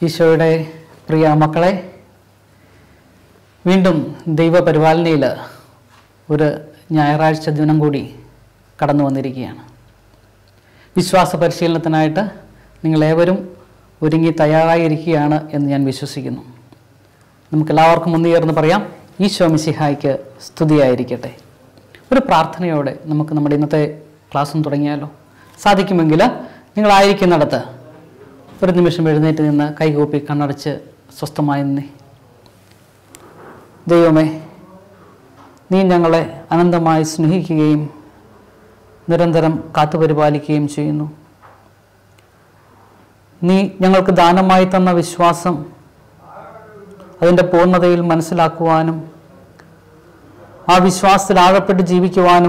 ഈശോയുടെ പ്രിയ മക്കളെ വീണ്ടും ദൈവപരിപാലനയിൽ ഒരു ഞായറാഴ്ച ദിനം കൂടി കടന്നു വന്നിരിക്കുകയാണ് വിശ്വാസ പരിശീലനത്തിനായിട്ട് നിങ്ങളേവരും ഒരുങ്ങി തയ്യാറായിരിക്കുകയാണ് എന്ന് ഞാൻ വിശ്വസിക്കുന്നു നമുക്കെല്ലാവർക്കും ഒന്നുചേർന്ന് പറയാം ഈശോ മിശിഹായ്ക്ക് സ്തുതിയായിരിക്കട്ടെ ഒരു പ്രാർത്ഥനയോടെ നമുക്ക് നമ്മുടെ ഇന്നത്തെ ക്ലാസ്സും തുടങ്ങിയാലോ സാധിക്കുമെങ്കിൽ നിങ്ങളായിരിക്കുന്നിടത്ത് ഒരു നിമിഷം എഴുന്നേറ്റ് നിന്ന് കൈകൂപ്പി കണ്ണടച്ച് സ്വസ്ഥമായി നിന്നേ ദൈവമേ നീ ഞങ്ങളെ അനന്തമായി സ്നേഹിക്കുകയും നിരന്തരം കാത്തുപരിപാലിക്കുകയും ചെയ്യുന്നു നീ ഞങ്ങൾക്ക് ദാനമായി തന്ന വിശ്വാസം അതിൻ്റെ പൂർണ്ണതയിൽ മനസ്സിലാക്കുവാനും ആ വിശ്വാസത്തിൽ ആഴപ്പെട്ട് ജീവിക്കുവാനും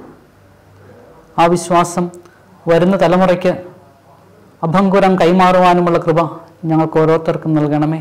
ആ വിശ്വാസം വരുന്ന തലമുറയ്ക്ക് അഭംഗുരം കൈമാറുവാനുമുള്ള കൃപ ഞങ്ങൾക്ക് ഓരോരുത്തർക്കും നൽകണമേ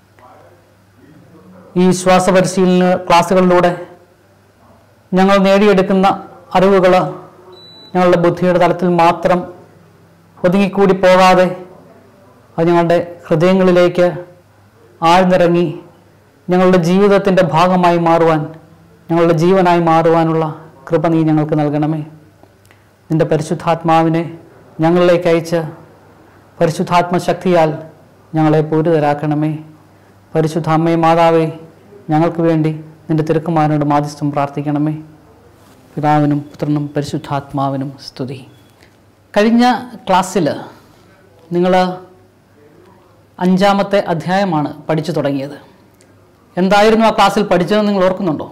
ഈ വിശ്വാസ പരിശീലന ക്ലാസ്സുകളിലൂടെ ഞങ്ങൾ നേടിയെടുക്കുന്ന അറിവുകൾ ഞങ്ങളുടെ ബുദ്ധിയുടെ തലത്തിൽ മാത്രം ഒതുങ്ങിക്കൂടി പോകാതെ അത് ഞങ്ങളുടെ ഹൃദയങ്ങളിലേക്ക് ആഴ്ന്നിറങ്ങി ഞങ്ങളുടെ ജീവിതത്തിൻ്റെ ഭാഗമായി മാറുവാൻ ഞങ്ങളുടെ ജീവനായി മാറുവാനുള്ള കൃപ നീ ഞങ്ങൾക്ക് നൽകണമേ നിന്റെ പരിശുദ്ധാത്മാവിനെ ഞങ്ങളിലേക്ക് അയച്ച് പരിശുദ്ധാത്മശക്തിയാൽ ഞങ്ങളെ പൂരിതരാക്കണമേ പരിശുദ്ധ അമ്മേ മാതാവേ ഞങ്ങൾക്ക് വേണ്ടി നിന്റെ തിരുക്കുമാരനോട് മാധ്യസ്ഥം പ്രാർത്ഥിക്കണമേ പിതാവിനും പുത്രനും പരിശുദ്ധാത്മാവിനും സ്തുതി കഴിഞ്ഞ ക്ലാസ്സിൽ നിങ്ങൾ അഞ്ചാമത്തെ അധ്യായമാണ് പഠിച്ചു തുടങ്ങിയത് എന്തായിരുന്നു ആ ക്ലാസ്സിൽ പഠിച്ചതെന്ന് നിങ്ങൾ ഓർക്കുന്നുണ്ടോ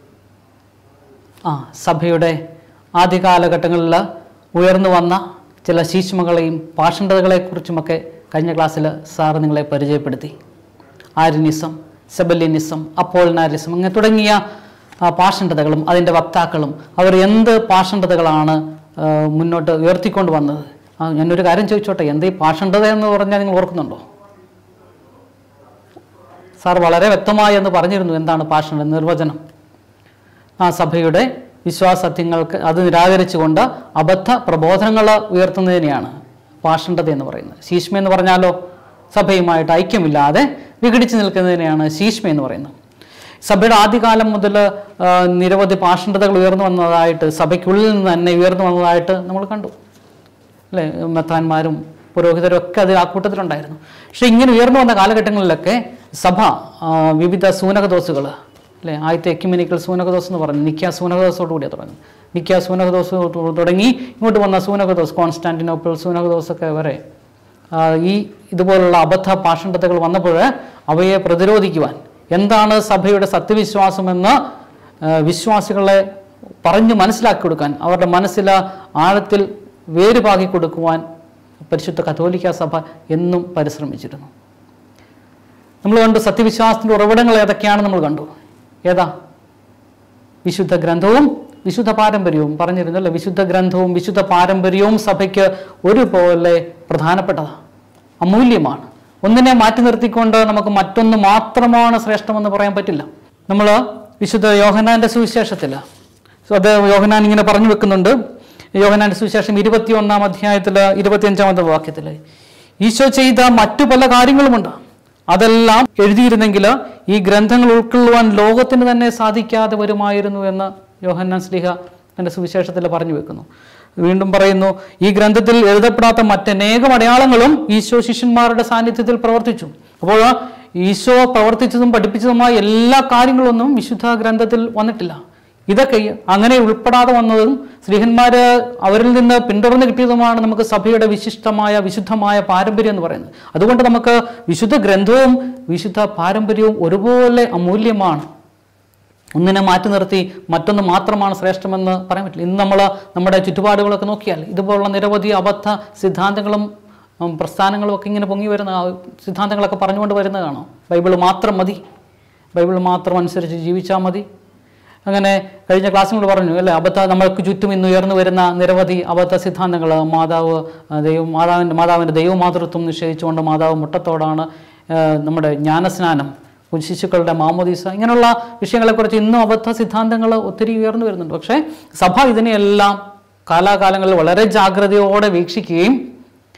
ആ സഭയുടെ ആദ്യ കാലഘട്ടങ്ങളിൽ ഉയർന്നു വന്ന ചില ശീശ്മകളെയും പാഷണ്ഡതകളെക്കുറിച്ചുമൊക്കെ കഴിഞ്ഞ ക്ലാസ്സിൽ സാറ് നിങ്ങളെ പരിചയപ്പെടുത്തി ആര്യനിസം സെബല്യനിസം അപ്പോൾനാരിസം അങ്ങനെ തുടങ്ങിയ ആ, പാഷണ്ഡതകളും അതിൻ്റെ വക്താക്കളും അവർ എന്ത് പാഷണ്ഡതകളാണ് ആ, മുന്നോട്ട് ഉയർത്തിക്കൊണ്ട് വന്നത് ആ, ഞാനൊരു കാര്യം ചോദിച്ചോട്ടെ എന്ത് ഈ പാഷണ്ഡത എന്ന് പറഞ്ഞാൽ നിങ്ങൾ ഓർക്കുന്നുണ്ടോ സാർ വളരെ വ്യക്തമായി എന്ന് പറഞ്ഞിരുന്നു എന്താണ് പാഷണ്ഡ നിർവചനം ആ സഭയുടെ വിശ്വാസത്യങ്ങൾക്ക് അത് നിരാകരിച്ചുകൊണ്ട് അബദ്ധ പ്രബോധനങ്ങൾ ഉയർത്തുന്നതിനെയാണ് പാഷണ്ഡത എന്ന് പറയുന്നത് ശീഷ്മ എന്ന് പറഞ്ഞാലോ സഭയുമായിട്ട് ഐക്യമില്ലാതെ വിഘടിച്ച് നിൽക്കുന്നതിനെയാണ് ശീഷ്മ എന്ന് പറയുന്നത് സഭയുടെ ആദ്യകാലം മുതൽ ആ, നിരവധി പാഷണ്ഡതകൾ ഉയർന്നു വന്നതായിട്ട് സഭയ്ക്കുള്ളിൽ നിന്ന് തന്നെ ഉയർന്നു വന്നതായിട്ട് നമ്മൾ കണ്ടു അല്ലേ മെത്താന്മാരും പുരോഹിതരും ഒക്കെ അതിൽ ആ കൂട്ടത്തിലുണ്ടായിരുന്നു പക്ഷെ ഇങ്ങനെ ഉയർന്നു വന്ന കാലഘട്ടങ്ങളിലൊക്കെ സഭ ആ, വിവിധ സൂനകദോസുകൾ അല്ലേ ആദ്യത്തെ എക്യുമിനിക്കൽ സൂനകദോസ് എന്ന് പറഞ്ഞു നിക്ക സൂനകദോസോട് കൂടിയാണ് തുടങ്ങി നിക്ക സൂനകദോസ് തുടങ്ങി ഇങ്ങോട്ട് വന്ന സൂനകദോസ് കോൺസ്റ്റാന്റിനോപ്പിൾ സൂനകദോസൊക്കെ വരെ ആ, ഈ ഇതുപോലുള്ള അബദ്ധ പാഷണ്ഡതകൾ വന്നപ്പോൾ അവയെ പ്രതിരോധിക്കുവാൻ എന്താണ് സഭയുടെ സത്യവിശ്വാസമെന്ന് ആ, വിശ്വാസികളെ പറഞ്ഞു മനസ്സിലാക്കി കൊടുക്കാൻ അവരുടെ മനസ്സിൽ ആഴത്തിൽ വേരുപാകി കൊടുക്കുവാൻ പരിശുദ്ധ കത്തോലിക്ക സഭ എന്നും പരിശ്രമിച്ചിരുന്നു നമ്മൾ കണ്ടു സത്യവിശ്വാസത്തിൻ്റെ ഉറവിടങ്ങൾ ഏതൊക്കെയാണ് നമ്മൾ കണ്ടു ഏതാ വിശുദ്ധ ഗ്രന്ഥവും വിശുദ്ധ പാരമ്പര്യവും പറഞ്ഞിരുന്നല്ലോ വിശുദ്ധ ഗ്രന്ഥവും വിശുദ്ധ പാരമ്പര്യവും സഭയ്ക്ക് ഒരുപോലെ പ്രധാനപ്പെട്ടതാണ് അമൂല്യമാണ് ഒന്നിനെ മാറ്റി നിർത്തിക്കൊണ്ട് നമുക്ക് മറ്റൊന്ന് മാത്രമാണ് ശ്രേഷ്ഠമെന്ന് പറയാൻ പറ്റില്ല നമ്മൾ വിശുദ്ധ യോഹനാന്റെ സുവിശേഷത്തിൽ അത് യോഹനാൻ ഇങ്ങനെ പറഞ്ഞു വെക്കുന്നുണ്ട് യോഹനാന്റെ സുവിശേഷം ഇരുപത്തിയൊന്നാം അധ്യായത്തിൽ ഇരുപത്തിയഞ്ചാമത്തെ വാക്യത്തിൽ ഈശോ ചെയ്ത മറ്റു പല കാര്യങ്ങളുമുണ്ട് അതെല്ലാം എഴുതിയിരുന്നെങ്കിൽ ഈ ഗ്രന്ഥങ്ങൾ ഉൾക്കൊള്ളുവാൻ ലോകത്തിന് തന്നെ സാധിക്കാതെ വരുമായിരുന്നു എന്ന് യോഹന്നാൻ സ്ലിഹ തൻ്റെ സുവിശേഷത്തിൽ പറഞ്ഞു വെക്കുന്നു വീണ്ടും പറയുന്നു ഈ ഗ്രന്ഥത്തിൽ എഴുതപ്പെടാത്ത മറ്റനേകം അടയാളങ്ങളും ഈശോ ശിഷ്യന്മാരുടെ സാന്നിധ്യത്തിൽ പ്രവർത്തിച്ചു അപ്പോൾ ഈശോ പ്രവർത്തിച്ചതും പഠിപ്പിച്ചതുമായ എല്ലാ കാര്യങ്ങളൊന്നും വിശുദ്ധ ഗ്രന്ഥത്തിൽ വന്നിട്ടില്ല ഇതൊക്കെ അങ്ങനെ ഉൾപ്പെടാതെ വന്നതും സ്ത്രീഹന്മാര് അവരിൽ നിന്ന് പിന്തുടർന്ന് കിട്ടിയതുമാണ് നമുക്ക് സഭയുടെ വിശിഷ്ടമായ വിശുദ്ധമായ പാരമ്പര്യം എന്ന് പറയുന്നത് അതുകൊണ്ട് നമുക്ക് വിശുദ്ധ ഗ്രന്ഥവും വിശുദ്ധ പാരമ്പര്യവും ഒരുപോലെ അമൂല്യമാണ് ഒന്നിനെ മാറ്റി നിർത്തി മറ്റൊന്ന് മാത്രമാണ് ശ്രേഷ്ഠമെന്ന് പറയാൻ പറ്റില്ല ഇന്ന് നമ്മൾ നമ്മുടെ ചുറ്റുപാടുകളൊക്കെ നോക്കിയാൽ ഇതുപോലുള്ള നിരവധി അബദ്ധ സിദ്ധാന്തങ്ങളും ഉം, പ്രസ്ഥാനങ്ങളും ഒക്കെ ഇങ്ങനെ പൊങ്ങി വരുന്ന ആ സിദ്ധാന്തങ്ങളൊക്കെ പറഞ്ഞുകൊണ്ട് വരുന്നതാണോ ബൈബിൾ മാത്രം മതി ബൈബിൾ മാത്രം അനുസരിച്ച് ജീവിച്ചാൽ മതി അങ്ങനെ കഴിഞ്ഞ ക്ലാസ്സുകൾ പറഞ്ഞു അല്ലേ അബദ്ധ നമ്മൾക്ക് ചുറ്റും ഇന്ന് ഉയർന്നു വരുന്ന നിരവധി അബദ്ധ സിദ്ധാന്തങ്ങൾ മാതാവ് ആ, ദൈവം മാതാവിൻ്റെ മാതാവിൻ്റെ ദൈവമാതൃത്വം നിഷേധിച്ചുകൊണ്ട് മാതാവ് മുട്ടത്തോടാണ് ആ, നമ്മുടെ ജ്ഞാനസ്നാനം ശിശുക്കളുടെ മാമോദീസ ഇങ്ങനെയുള്ള വിഷയങ്ങളെക്കുറിച്ച് ഇന്നും അബദ്ധ സിദ്ധാന്തങ്ങൾ ഒത്തിരി ഉയർന്നു വരുന്നുണ്ട് പക്ഷേ സഭ ഇതിനെയെല്ലാം കാലാകാലങ്ങളിൽ വളരെ ജാഗ്രതയോടെ വീക്ഷിക്കുകയും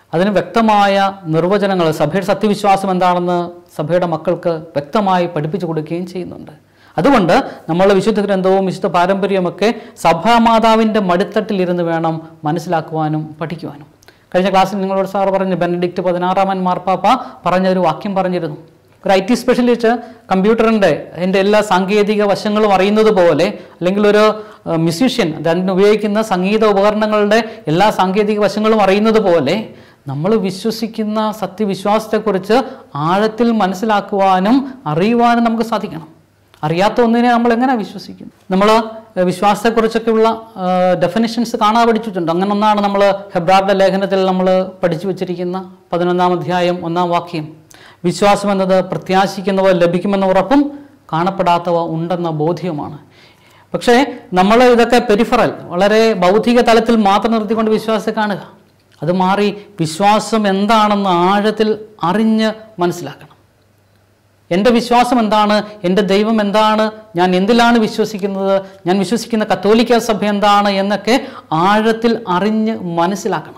അതിന് വ്യക്തമായ നിർവചനങ്ങൾ സഭയുടെ സത്യവിശ്വാസം എന്താണെന്ന് സഭയുടെ മക്കൾക്ക് വ്യക്തമായി പഠിപ്പിച്ചു കൊടുക്കുകയും ചെയ്യുന്നുണ്ട് അതുകൊണ്ട് നമ്മൾ വിശുദ്ധ ഗ്രന്ഥവും വിശുദ്ധ പാരമ്പര്യമൊക്കെ സഭാമാതാവിൻ്റെ മടിത്തട്ടിലിരുന്ന് വേണം മനസ്സിലാക്കുവാനും പഠിക്കുവാനും കഴിഞ്ഞ ക്ലാസ്സിൽ നിങ്ങളോട് സാർ പറഞ്ഞു ബെനഡിക്റ്റ് പതിനാറാമൻ മാർപ്പാപ്പ പറഞ്ഞൊരു വാക്യം പറഞ്ഞിരുന്നു ഒരു ഐ ടി സ്പെഷ്യലിസ്റ്റ് കമ്പ്യൂട്ടറിൻ്റെ അതിൻ്റെ എല്ലാ സാങ്കേതിക വശങ്ങളും അറിയുന്നത് പോലെ അല്ലെങ്കിൽ ഒരു മ്യൂസീഷ്യൻ അതിന് ഉപയോഗിക്കുന്ന സംഗീത ഉപകരണങ്ങളുടെ എല്ലാ സാങ്കേതിക വശങ്ങളും അറിയുന്നത് പോലെ നമ്മൾ വിശ്വസിക്കുന്ന സത്യവിശ്വാസത്തെക്കുറിച്ച് ആഴത്തിൽ മനസ്സിലാക്കുവാനും അറിയുവാനും നമുക്ക് സാധിക്കണം അറിയാത്ത ഒന്നിനെ നമ്മൾ എങ്ങനെ വിശ്വസിക്കും നമ്മൾ വിശ്വാസത്തെക്കുറിച്ചൊക്കെയുള്ള ഡെഫിനിഷൻസ് കാണാൻ പഠിച്ചിട്ടുണ്ട് അങ്ങനെ ഒന്നാണ് നമ്മൾ ഹെബ്രാർഡ് ലേഖനത്തിൽ നമ്മൾ പഠിച്ചു വച്ചിരിക്കുന്ന പതിനൊന്നാം അധ്യായം ഒന്നാം വാക്യം വിശ്വാസം എന്നത് പ്രത്യാശിക്കുന്നവ ലഭിക്കുമെന്ന ഉറപ്പും കാണപ്പെടാത്തവ ഉണ്ടെന്ന ബോധ്യവുമാണ് പക്ഷേ നമ്മൾ ഇതൊക്കെ പെരിഫറൽ വളരെ ബൗദ്ധിക തലത്തിൽ മാത്രം നിർത്തിക്കൊണ്ട് വിശ്വാസത്തെ കാണുക അത് മാറി വിശ്വാസം എന്താണെന്ന് ആഴത്തിൽ അറിഞ്ഞ് മനസ്സിലാക്കണം എൻ്റെ വിശ്വാസം എന്താണ് എൻ്റെ ദൈവം എന്താണ് ഞാൻ എന്തിലാണ് വിശ്വസിക്കുന്നത് ഞാൻ വിശ്വസിക്കുന്ന കത്തോലിക്ക സഭ എന്താണ് എന്നൊക്കെ ആഴത്തിൽ അറിഞ്ഞ് മനസ്സിലാക്കണം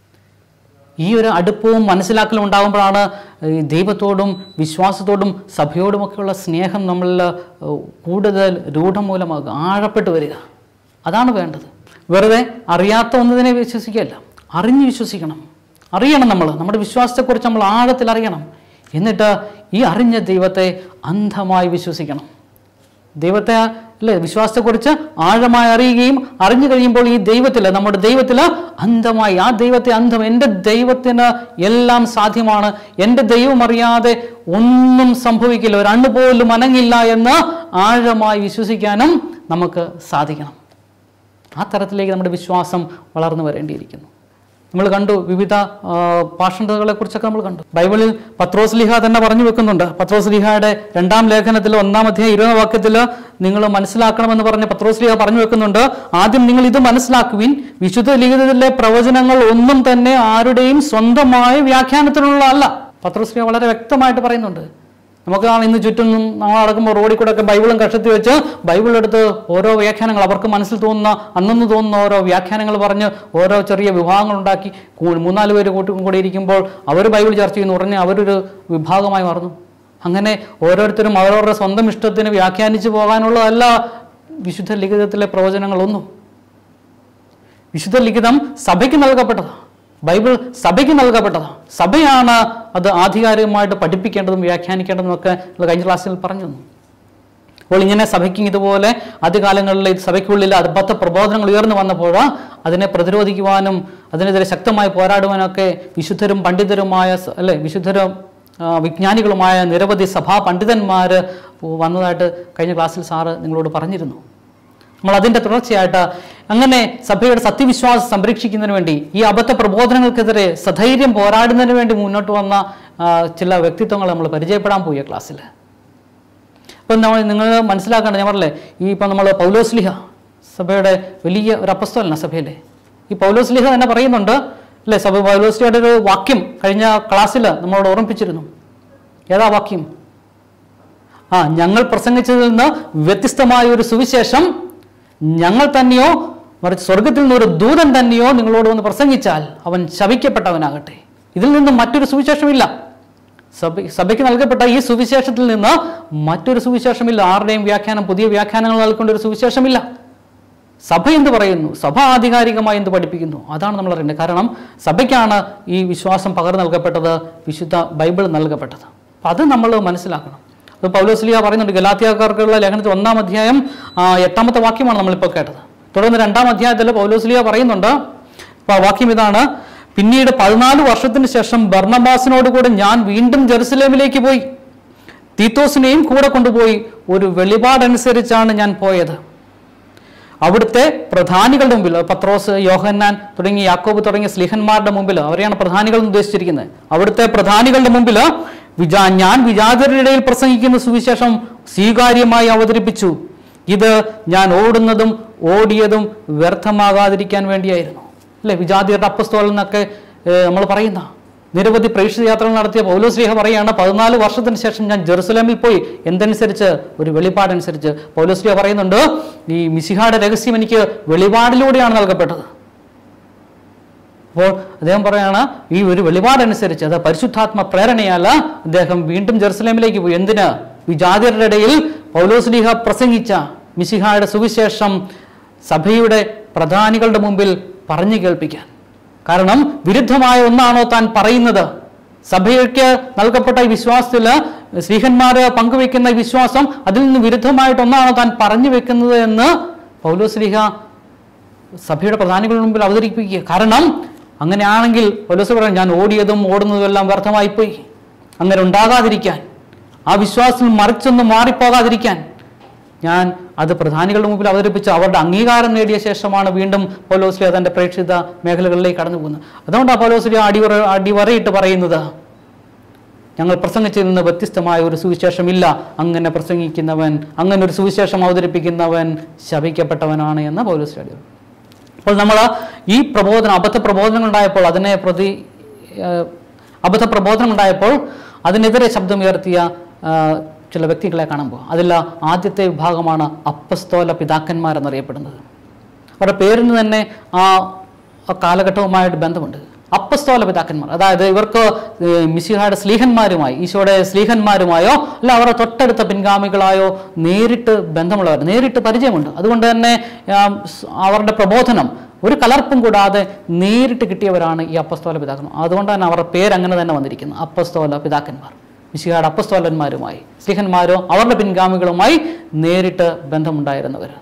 ഈ ഒരു അടുപ്പവും മനസ്സിലാക്കലും ഉണ്ടാകുമ്പോഴാണ് ഈ ദൈവത്തോടും വിശ്വാസത്തോടും സഭയോടുമൊക്കെയുള്ള സ്നേഹം നമ്മളിൽ ഏഹ്, കൂടുതൽ രൂഢമൂലമാകുക ആഴപ്പെട്ട് വരിക അതാണ് വേണ്ടത് വെറുതെ അറിയാത്ത ഒന്നതിനെ വിശ്വസിക്കുകയല്ല അറിഞ്ഞ് വിശ്വസിക്കണം അറിയണം നമ്മൾ നമ്മുടെ വിശ്വാസത്തെക്കുറിച്ച് നമ്മൾ ആഴത്തിൽ അറിയണം എന്നിട്ട് ഈ അറിഞ്ഞ ദൈവത്തെ അന്ധമായി വിശ്വസിക്കണം ദൈവത്തെ അല്ലേ വിശ്വാസത്തെക്കുറിച്ച് ആഴമായി അറിയുകയും അറിഞ്ഞു കഴിയുമ്പോൾ ഈ ദൈവത്തിൽ നമ്മുടെ ദൈവത്തിൽ അന്ധമായി ആ ദൈവത്തെ അന്ധം എൻ്റെ ദൈവത്തിന് എല്ലാം സാധ്യമാണ് എൻ്റെ ദൈവം അറിയാതെ ഒന്നും സംഭവിക്കില്ല ഒരു അണ്ണു പോലും അനങ്ങില്ല എന്ന് ആഴമായി വിശ്വസിക്കാനും നമുക്ക് സാധിക്കണം ആ തരത്തിലേക്ക് നമ്മുടെ വിശ്വാസം വളർന്നു വരേണ്ടിയിരിക്കുന്നു നമ്മൾ കണ്ടു വിവിധ പാഷണ്ഡതകളെ കുറിച്ചൊക്കെ നമ്മൾ കണ്ടു ബൈബിളിൽ പത്രോസ് ലിഹ തന്നെ പറഞ്ഞു വെക്കുന്നുണ്ട് പത്രോസ് ലിഹയുടെ രണ്ടാം ലേഖനത്തിൽ ഒന്നാം അധ്യായം ഇരുപതാം വാക്യത്തിൽ നിങ്ങൾ മനസ്സിലാക്കണമെന്ന് പറഞ്ഞ് പത്രോസ് ലിഹ പറഞ്ഞു വെക്കുന്നുണ്ട് ആദ്യം നിങ്ങൾ ഇത് മനസ്സിലാക്കുവിൻ വിശുദ്ധ ലിഖിതത്തിലെ പ്രവചനങ്ങൾ ഒന്നും തന്നെ ആരുടെയും സ്വന്തമായ വ്യാഖ്യാനത്തിനുള്ള അല്ല പത്രോസ് ലിഹ വളരെ വ്യക്തമായിട്ട് പറയുന്നുണ്ട് നമുക്ക് ആ ഇന്ന് ചുറ്റും നമ്മൾ നടക്കുമ്പോൾ റോഡിൽ കൂടെ ഒക്കെ ബൈബിളും കഷത്തി വെച്ച് ബൈബിൾ എടുത്ത് ഓരോ വ്യാഖ്യാനങ്ങൾ അവർക്ക് മനസ്സിൽ തോന്നുന്ന അന്നന്ന് തോന്നുന്ന ഓരോ വ്യാഖ്യാനങ്ങൾ പറഞ്ഞ് ഓരോ ചെറിയ വിഭാഗങ്ങൾ ഉണ്ടാക്കി കൂ- മൂന്നാല് പേര് കൂട്ടി കൂടി ഇരിക്കുമ്പോൾ അവർ ബൈബിൾ ചർച്ച ചെയ്യുന്നു ഉടനെ അവരൊരു വിഭാഗമായി മാറുന്നു അങ്ങനെ ഓരോരുത്തരും അവരവരുടെ സ്വന്തം ഇഷ്ടത്തിന് വ്യാഖ്യാനിച്ചു പോകാനുള്ളതല്ല വിശുദ്ധ ലിഖിതത്തിലെ പ്രവചനങ്ങളൊന്നും വിശുദ്ധ ലിഖിതം സഭയ്ക്ക് നൽകപ്പെട്ടതാണ് ബൈബിൾ സഭയ്ക്ക് നൽകപ്പെട്ടതാണ് സഭയാണ് അത് ആധികാരികമായിട്ട് പഠിപ്പിക്കേണ്ടതും വ്യാഖ്യാനിക്കേണ്ടതും ഒക്കെ നമ്മൾ കഴിഞ്ഞ ക്ലാസ്സിൽ പറഞ്ഞു തന്നു അപ്പോൾ ഇങ്ങനെ സഭയ്ക്ക് ഇതുപോലെ ആദ്യകാലങ്ങളിൽ ഈ സഭയ്ക്കുള്ളിൽ അബദ്ധ പ്രബോധനങ്ങൾ ഉയർന്നു വന്നപ്പോൾ അതിനെ പ്രതിരോധിക്കുവാനും അതിനെതിരെ ശക്തമായി പോരാടുവാനൊക്കെ വിശുദ്ധരും പണ്ഡിതരുമായ സ- അല്ലെ വിശുദ്ധരും ആ, വിജ്ഞാനികളുമായ നിരവധി സഭാ പണ്ഡിതന്മാർ വന്നതായിട്ട് കഴിഞ്ഞ ക്ലാസ്സിൽ സാറ് നിങ്ങളോട് പറഞ്ഞിരുന്നു നമ്മൾ അതിൻ്റെ തുടർച്ചയായിട്ട് അങ്ങനെ സഭയുടെ സത്യവിശ്വാസം സംരക്ഷിക്കുന്നതിന് വേണ്ടി ഈ അബദ്ധ പ്രബോധനങ്ങൾക്കെതിരെ സധൈര്യം പോരാടുന്നതിന് വേണ്ടി മുന്നോട്ട് വന്ന ആ, ചില വ്യക്തിത്വങ്ങൾ നമ്മൾ പരിചയപ്പെടാൻ പോയി ക്ലാസ്സിൽ ഇപ്പം നമ്മൾ നിങ്ങൾ മനസ്സിലാക്കേണ്ട ഞാൻ പറഞ്ഞില്ലേ ഈ ഇപ്പം നമ്മൾ പൗലോസ്ലിഹ സഭയുടെ വലിയ ഒരു അപ്പസ്തോലന സഭയിലെ ഈ പൗലോസ്ലിഹ തന്നെ പറയുന്നുണ്ട് അല്ലേ സഭ പൗലോസ്ലിഹയുടെ ഒരു വാക്യം കഴിഞ്ഞ ക്ലാസ്സിൽ നമ്മളോട് ഓർമ്മിപ്പിച്ചിരുന്നു ഏതാ വാക്യം ആ ഞങ്ങൾ പ്രസംഗിച്ചതിൽ നിന്ന് വ്യത്യസ്തമായ ഒരു സുവിശേഷം ഞങ്ങൾ തന്നെയോ മറിച്ച് സ്വർഗത്തിൽ നിന്ന് ഒരു ദൂതൻ തന്നെയോ നിങ്ങളോട് വന്ന് പ്രസംഗിച്ചാൽ അവൻ ശവിക്കപ്പെട്ടവനാകട്ടെ ഇതിൽ നിന്ന് മറ്റൊരു സുവിശേഷമില്ല സഭ സഭയ്ക്ക് നൽകപ്പെട്ട ഈ സുവിശേഷത്തിൽ നിന്ന് മറ്റൊരു സുവിശേഷമില്ല ആരുടെയും വ്യാഖ്യാനം പുതിയ വ്യാഖ്യാനങ്ങൾ നൽകേണ്ട ഒരു സുവിശേഷമില്ല സഭ എന്ത് പറയുന്നു സഭ ആധികാരികമായി എന്ത് പഠിപ്പിക്കുന്നു അതാണ് നമ്മൾ അറിയേണ്ടത് കാരണം സഭയ്ക്കാണ് ഈ വിശ്വാസം പകർന്നു നൽകപ്പെട്ടത് വിശുദ്ധ ബൈബിൾ നൽകപ്പെട്ടത് അപ്പം അത് നമ്മൾ മനസ്സിലാക്കണം അത് പൗലോസ്ലിയ പറയുന്നുണ്ട് ഗലാത്തിയാക്കാർക്കുള്ള ലേഖനത്തിൽ ഒന്നാം അധ്യായം ആ, എട്ടാമത്തെ വാക്യമാണ് നമ്മളിപ്പോൾ കേട്ടത് തുടർന്ന് രണ്ടാം അധ്യായത്തിൽ പൗലോസ്ലിയ പറയുന്നുണ്ട് അപ്പോൾ ആ വാക്യം ഇതാണ് പിന്നീട് പതിനാല് വർഷത്തിന് ശേഷം ബർണബാസിനോട് കൂടെ ഞാൻ വീണ്ടും ജെറുസലേമിലേക്ക് പോയി തീത്തോസിനെയും കൂടെ കൊണ്ടുപോയി ഒരു വെളിപാടനുസരിച്ചാണ് ഞാൻ പോയത് അവിടുത്തെ പ്രധാനികളുടെ മുമ്പിൽ പത്രോസ് യോഹന്നാൻ തുടങ്ങിയ യാക്കോബ് തുടങ്ങിയ സ്ലിഹന്മാരുടെ മുമ്പിൽ അവരെയാണ് പ്രധാനികൾ എന്ന് ഉദ്ദേശിച്ചിരിക്കുന്നത് അവിടുത്തെ പ്രധാനികളുടെ മുമ്പിൽ വിജാ ഞാൻ വിജാതരുടെ ഇടയിൽ പ്രസംഗിക്കുന്ന സുവിശേഷം സ്വീകാര്യമായി അവതരിപ്പിച്ചു ഇത് ഞാൻ ഓടുന്നതും ഓടിയതും വ്യർത്ഥമാകാതിരിക്കാൻ വേണ്ടിയായിരുന്നു അല്ലെ വിജാതിയുടെ അപ്പസ്തോലൻ എന്നൊക്കെ നമ്മൾ പറയുന്ന നിരവധി പ്രേക്ഷിത യാത്രകൾ നടത്തിയ പൗലോസ്ലിഹ പറയാണ് പതിനാല് വർഷത്തിന് ശേഷം ഞാൻ ജെറുസലേമിൽ പോയി എന്തനുസരിച്ച് ഒരു വെളിപാടനുസരിച്ച് പൗലോസ്ലിഹ പറയുന്നുണ്ട് ഈ മിസിഹായുടെ രഹസ്യം എനിക്ക് വെളിപാടിലൂടെയാണ് നൽകപ്പെട്ടത് അപ്പോൾ അദ്ദേഹം പറയാണ് ഈ ഒരു വെളിപാടനുസരിച്ച് അത് പരിശുദ്ധാത്മ പ്രേരണയാൽ അദ്ദേഹം വീണ്ടും ജെറുസലേമിലേക്ക് പോയി എന്തിന് വിജാതിയരുടെ ഇടയിൽ പൗലോസ്ലിഹ പ്രസംഗിച്ച മിശിഹായുടെ സുവിശേഷം സഭയുടെ പ്രധാനികളുടെ മുമ്പിൽ പറഞ്ഞു കേൾപ്പിക്കാൻ കാരണം വിരുദ്ധമായ ഒന്നാണോ താൻ പറയുന്നത് സഭയ്ക്ക് നൽകപ്പെട്ട ഈ വിശ്വാസത്തിൽ സ്ത്രീഹന്മാര് പങ്കുവെക്കുന്ന ഈ വിശ്വാസം അതിൽ നിന്ന് വിരുദ്ധമായിട്ട് ഒന്നാണോ താൻ പറഞ്ഞു വെക്കുന്നത് എന്ന് പൗലോസ്ലിഹ സഭയുടെ പ്രധാനികളുടെ മുമ്പിൽ അവതരിപ്പിക്കുക കാരണം അങ്ങനെയാണെങ്കിൽ പൗലോസ് പറയാം ഞാൻ ഓടിയതും ഓടുന്നതും എല്ലാം വ്യർത്ഥമായിപ്പോയി അങ്ങനെ ഉണ്ടാകാതിരിക്കാൻ ആ വിശ്വാസത്തിൽ മറിച്ചൊന്നും മാറിപ്പോകാതിരിക്കാൻ ഞാൻ അത് പ്രധാനികളുടെ മുമ്പിൽ അവതരിപ്പിച്ച് അവരുടെ അംഗീകാരം നേടിയ ശേഷമാണ് വീണ്ടും പൗലോസ്ലി തന്റെ പ്രേക്ഷിത മേഖലകളിലേക്ക് കടന്നു പോകുന്നത് അതുകൊണ്ടാണ് പൗലോസ്ലി അടിവറ അടിവറയിട്ട് പറയുന്നത് ഞങ്ങൾ പ്രസംഗിച്ചതിൽ നിന്ന് വ്യത്യസ്തമായ ഒരു സുവിശേഷമില്ല അങ്ങനെ പ്രസംഗിക്കുന്നവൻ അങ്ങനെ ഒരു സുവിശേഷം അവതരിപ്പിക്കുന്നവൻ ശപിക്കപ്പെട്ടവനാണ് എന്ന് പൗലോസ് അടി അപ്പോൾ നമ്മൾ ഈ പ്രബോധനം അബദ്ധ പ്രബോധനങ്ങൾ ഉണ്ടായപ്പോൾ അതിനെ പ്രതി ഏഹ്, അബദ്ധ പ്രബോധനം ഉണ്ടായപ്പോൾ അതിനെതിരെ ശബ്ദമുയർത്തിയ ആഹ്, ചില വ്യക്തികളെ കാണുമ്പോൾ അതിൽ ആദ്യത്തെ വിഭാഗമാണ് അപ്പസ്തോല പിതാക്കന്മാരെന്നറിയപ്പെടുന്നത് അവരുടെ പേരിന് തന്നെ ആ ആ കാലഘട്ടവുമായിട്ട് ബന്ധമുണ്ട് അപ്പസ്തോല പിതാക്കന്മാർ അതായത് ഇവർക്ക് ഏഹ്, മിശിഹായുടെ സ്ലീഹന്മാരുമായി ഈശോയുടെ സ്ലീഹന്മാരുമായോ അല്ല അവരുടെ തൊട്ടടുത്ത പിൻഗാമികളായോ നേരിട്ട് ബന്ധമുള്ളവർ നേരിട്ട് പരിചയമുണ്ട് അതുകൊണ്ട് തന്നെ ആം, സ് അവരുടെ പ്രബോധനം ഒരു കലർപ്പും കൂടാതെ നേരിട്ട് കിട്ടിയവരാണ് ഈ അപ്പസ്തോല പിതാക്കന്മാർ അതുകൊണ്ട് തന്നെ അവരുടെ പേര് അങ്ങനെ തന്നെ വന്നിരിക്കുന്നു അപ്പസ്തോല പിതാക്കന്മാർ മിശിഹായുടെ അപ്പസ്തോലന്മാരുമായി സ്ലീഹന്മാരോ അവരുടെ പിൻഗാമികളുമായി നേരിട്ട് ബന്ധമുണ്ടായിരുന്നവർ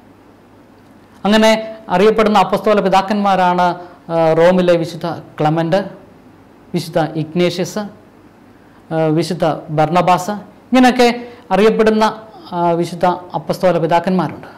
അങ്ങനെ അറിയപ്പെടുന്ന അപ്പസ്തോല പിതാക്കന്മാരാണ് ആ, റോമിലെ വിശുദ്ധ ക്ലമൻ്റ് വിശുദ്ധ ഇഗ്നേഷ്യസ് ആ, വിശുദ്ധ ബർണബാസ് ഇങ്ങനെയൊക്കെ അറിയപ്പെടുന്ന ആ, വിശുദ്ധ അപ്പസ്തോല പിതാക്കന്മാരുണ്ട്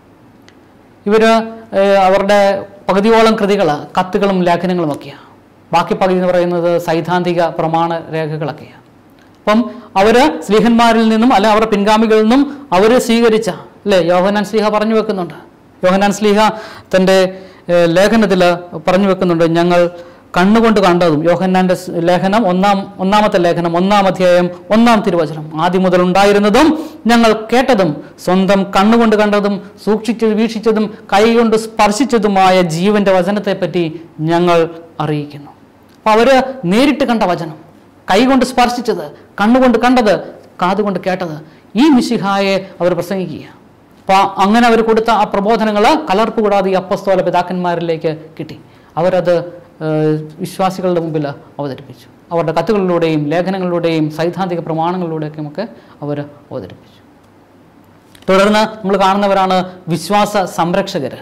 ഇവർ അവരുടെ പകുതിയോളം കൃതികൾ കത്തുകളും ലേഖനങ്ങളുമൊക്കെയാണ് ബാക്കി പകുതി എന്ന് പറയുന്നത് സൈദ്ധാന്തിക പ്രമാണ രേഖകളൊക്കെയാണ് അപ്പം അവർ സ്ലീഹന്മാരിൽ നിന്നും അല്ലെ അവരുടെ പിൻഗാമികളിൽ നിന്നും അവർ സ്വീകരിച്ച അല്ലേ യോഹനാൻ സ്ലീഹ പറഞ്ഞു വെക്കുന്നുണ്ട് യോഹനാൻ സ്ലീഹ തൻ്റെ ലേഖനത്തിൽ പറഞ്ഞു വെക്കുന്നുണ്ട് ഞങ്ങൾ കണ്ണുകൊണ്ട് കണ്ടതും യോഹന്നാന്റെ സ് ലേഖനം ഒന്നാം ഒന്നാമത്തെ ലേഖനം ഒന്നാം അധ്യായം ഒന്നാം തിരുവചനം ആദ്യം മുതൽ ഉണ്ടായിരുന്നതും ഞങ്ങൾ കേട്ടതും സ്വന്തം കണ്ണുകൊണ്ട് കണ്ടതും സൂക്ഷിച്ച് വീക്ഷിച്ചതും കൈകൊണ്ട് സ്പർശിച്ചതുമായ ജീവന്റെ വചനത്തെപ്പറ്റി ഞങ്ങൾ അറിയിക്കുന്നു അപ്പൊ അവര് നേരിട്ട് കണ്ട വചനം കൈകൊണ്ട് സ്പർശിച്ചത് കണ്ണുകൊണ്ട് കണ്ടത് കാതുകൊണ്ട് കേട്ടത് ഈ മിശിഹായെ അവർ പ്രസംഗിക്കുക അപ്പൊ അങ്ങനെ അവർ കൊടുത്ത ആ പ്രബോധനങ്ങൾ കലർപ്പ് കൂടാതെ ഈ അപ്പസ്തോല പിതാക്കന്മാരിലേക്ക് കിട്ടി അവരത് ഏഹ്, വിശ്വാസികളുടെ മുമ്പിൽ അവതരിപ്പിച്ചു അവരുടെ കത്തുകളിലൂടെയും ലേഖനങ്ങളിലൂടെയും സൈദ്ധാന്തിക പ്രമാണങ്ങളിലൂടെയൊക്കെ ഒക്കെ അവർ അവതരിപ്പിച്ചു തുടർന്ന് നമ്മൾ കാണുന്നവരാണ് വിശ്വാസ സംരക്ഷകർ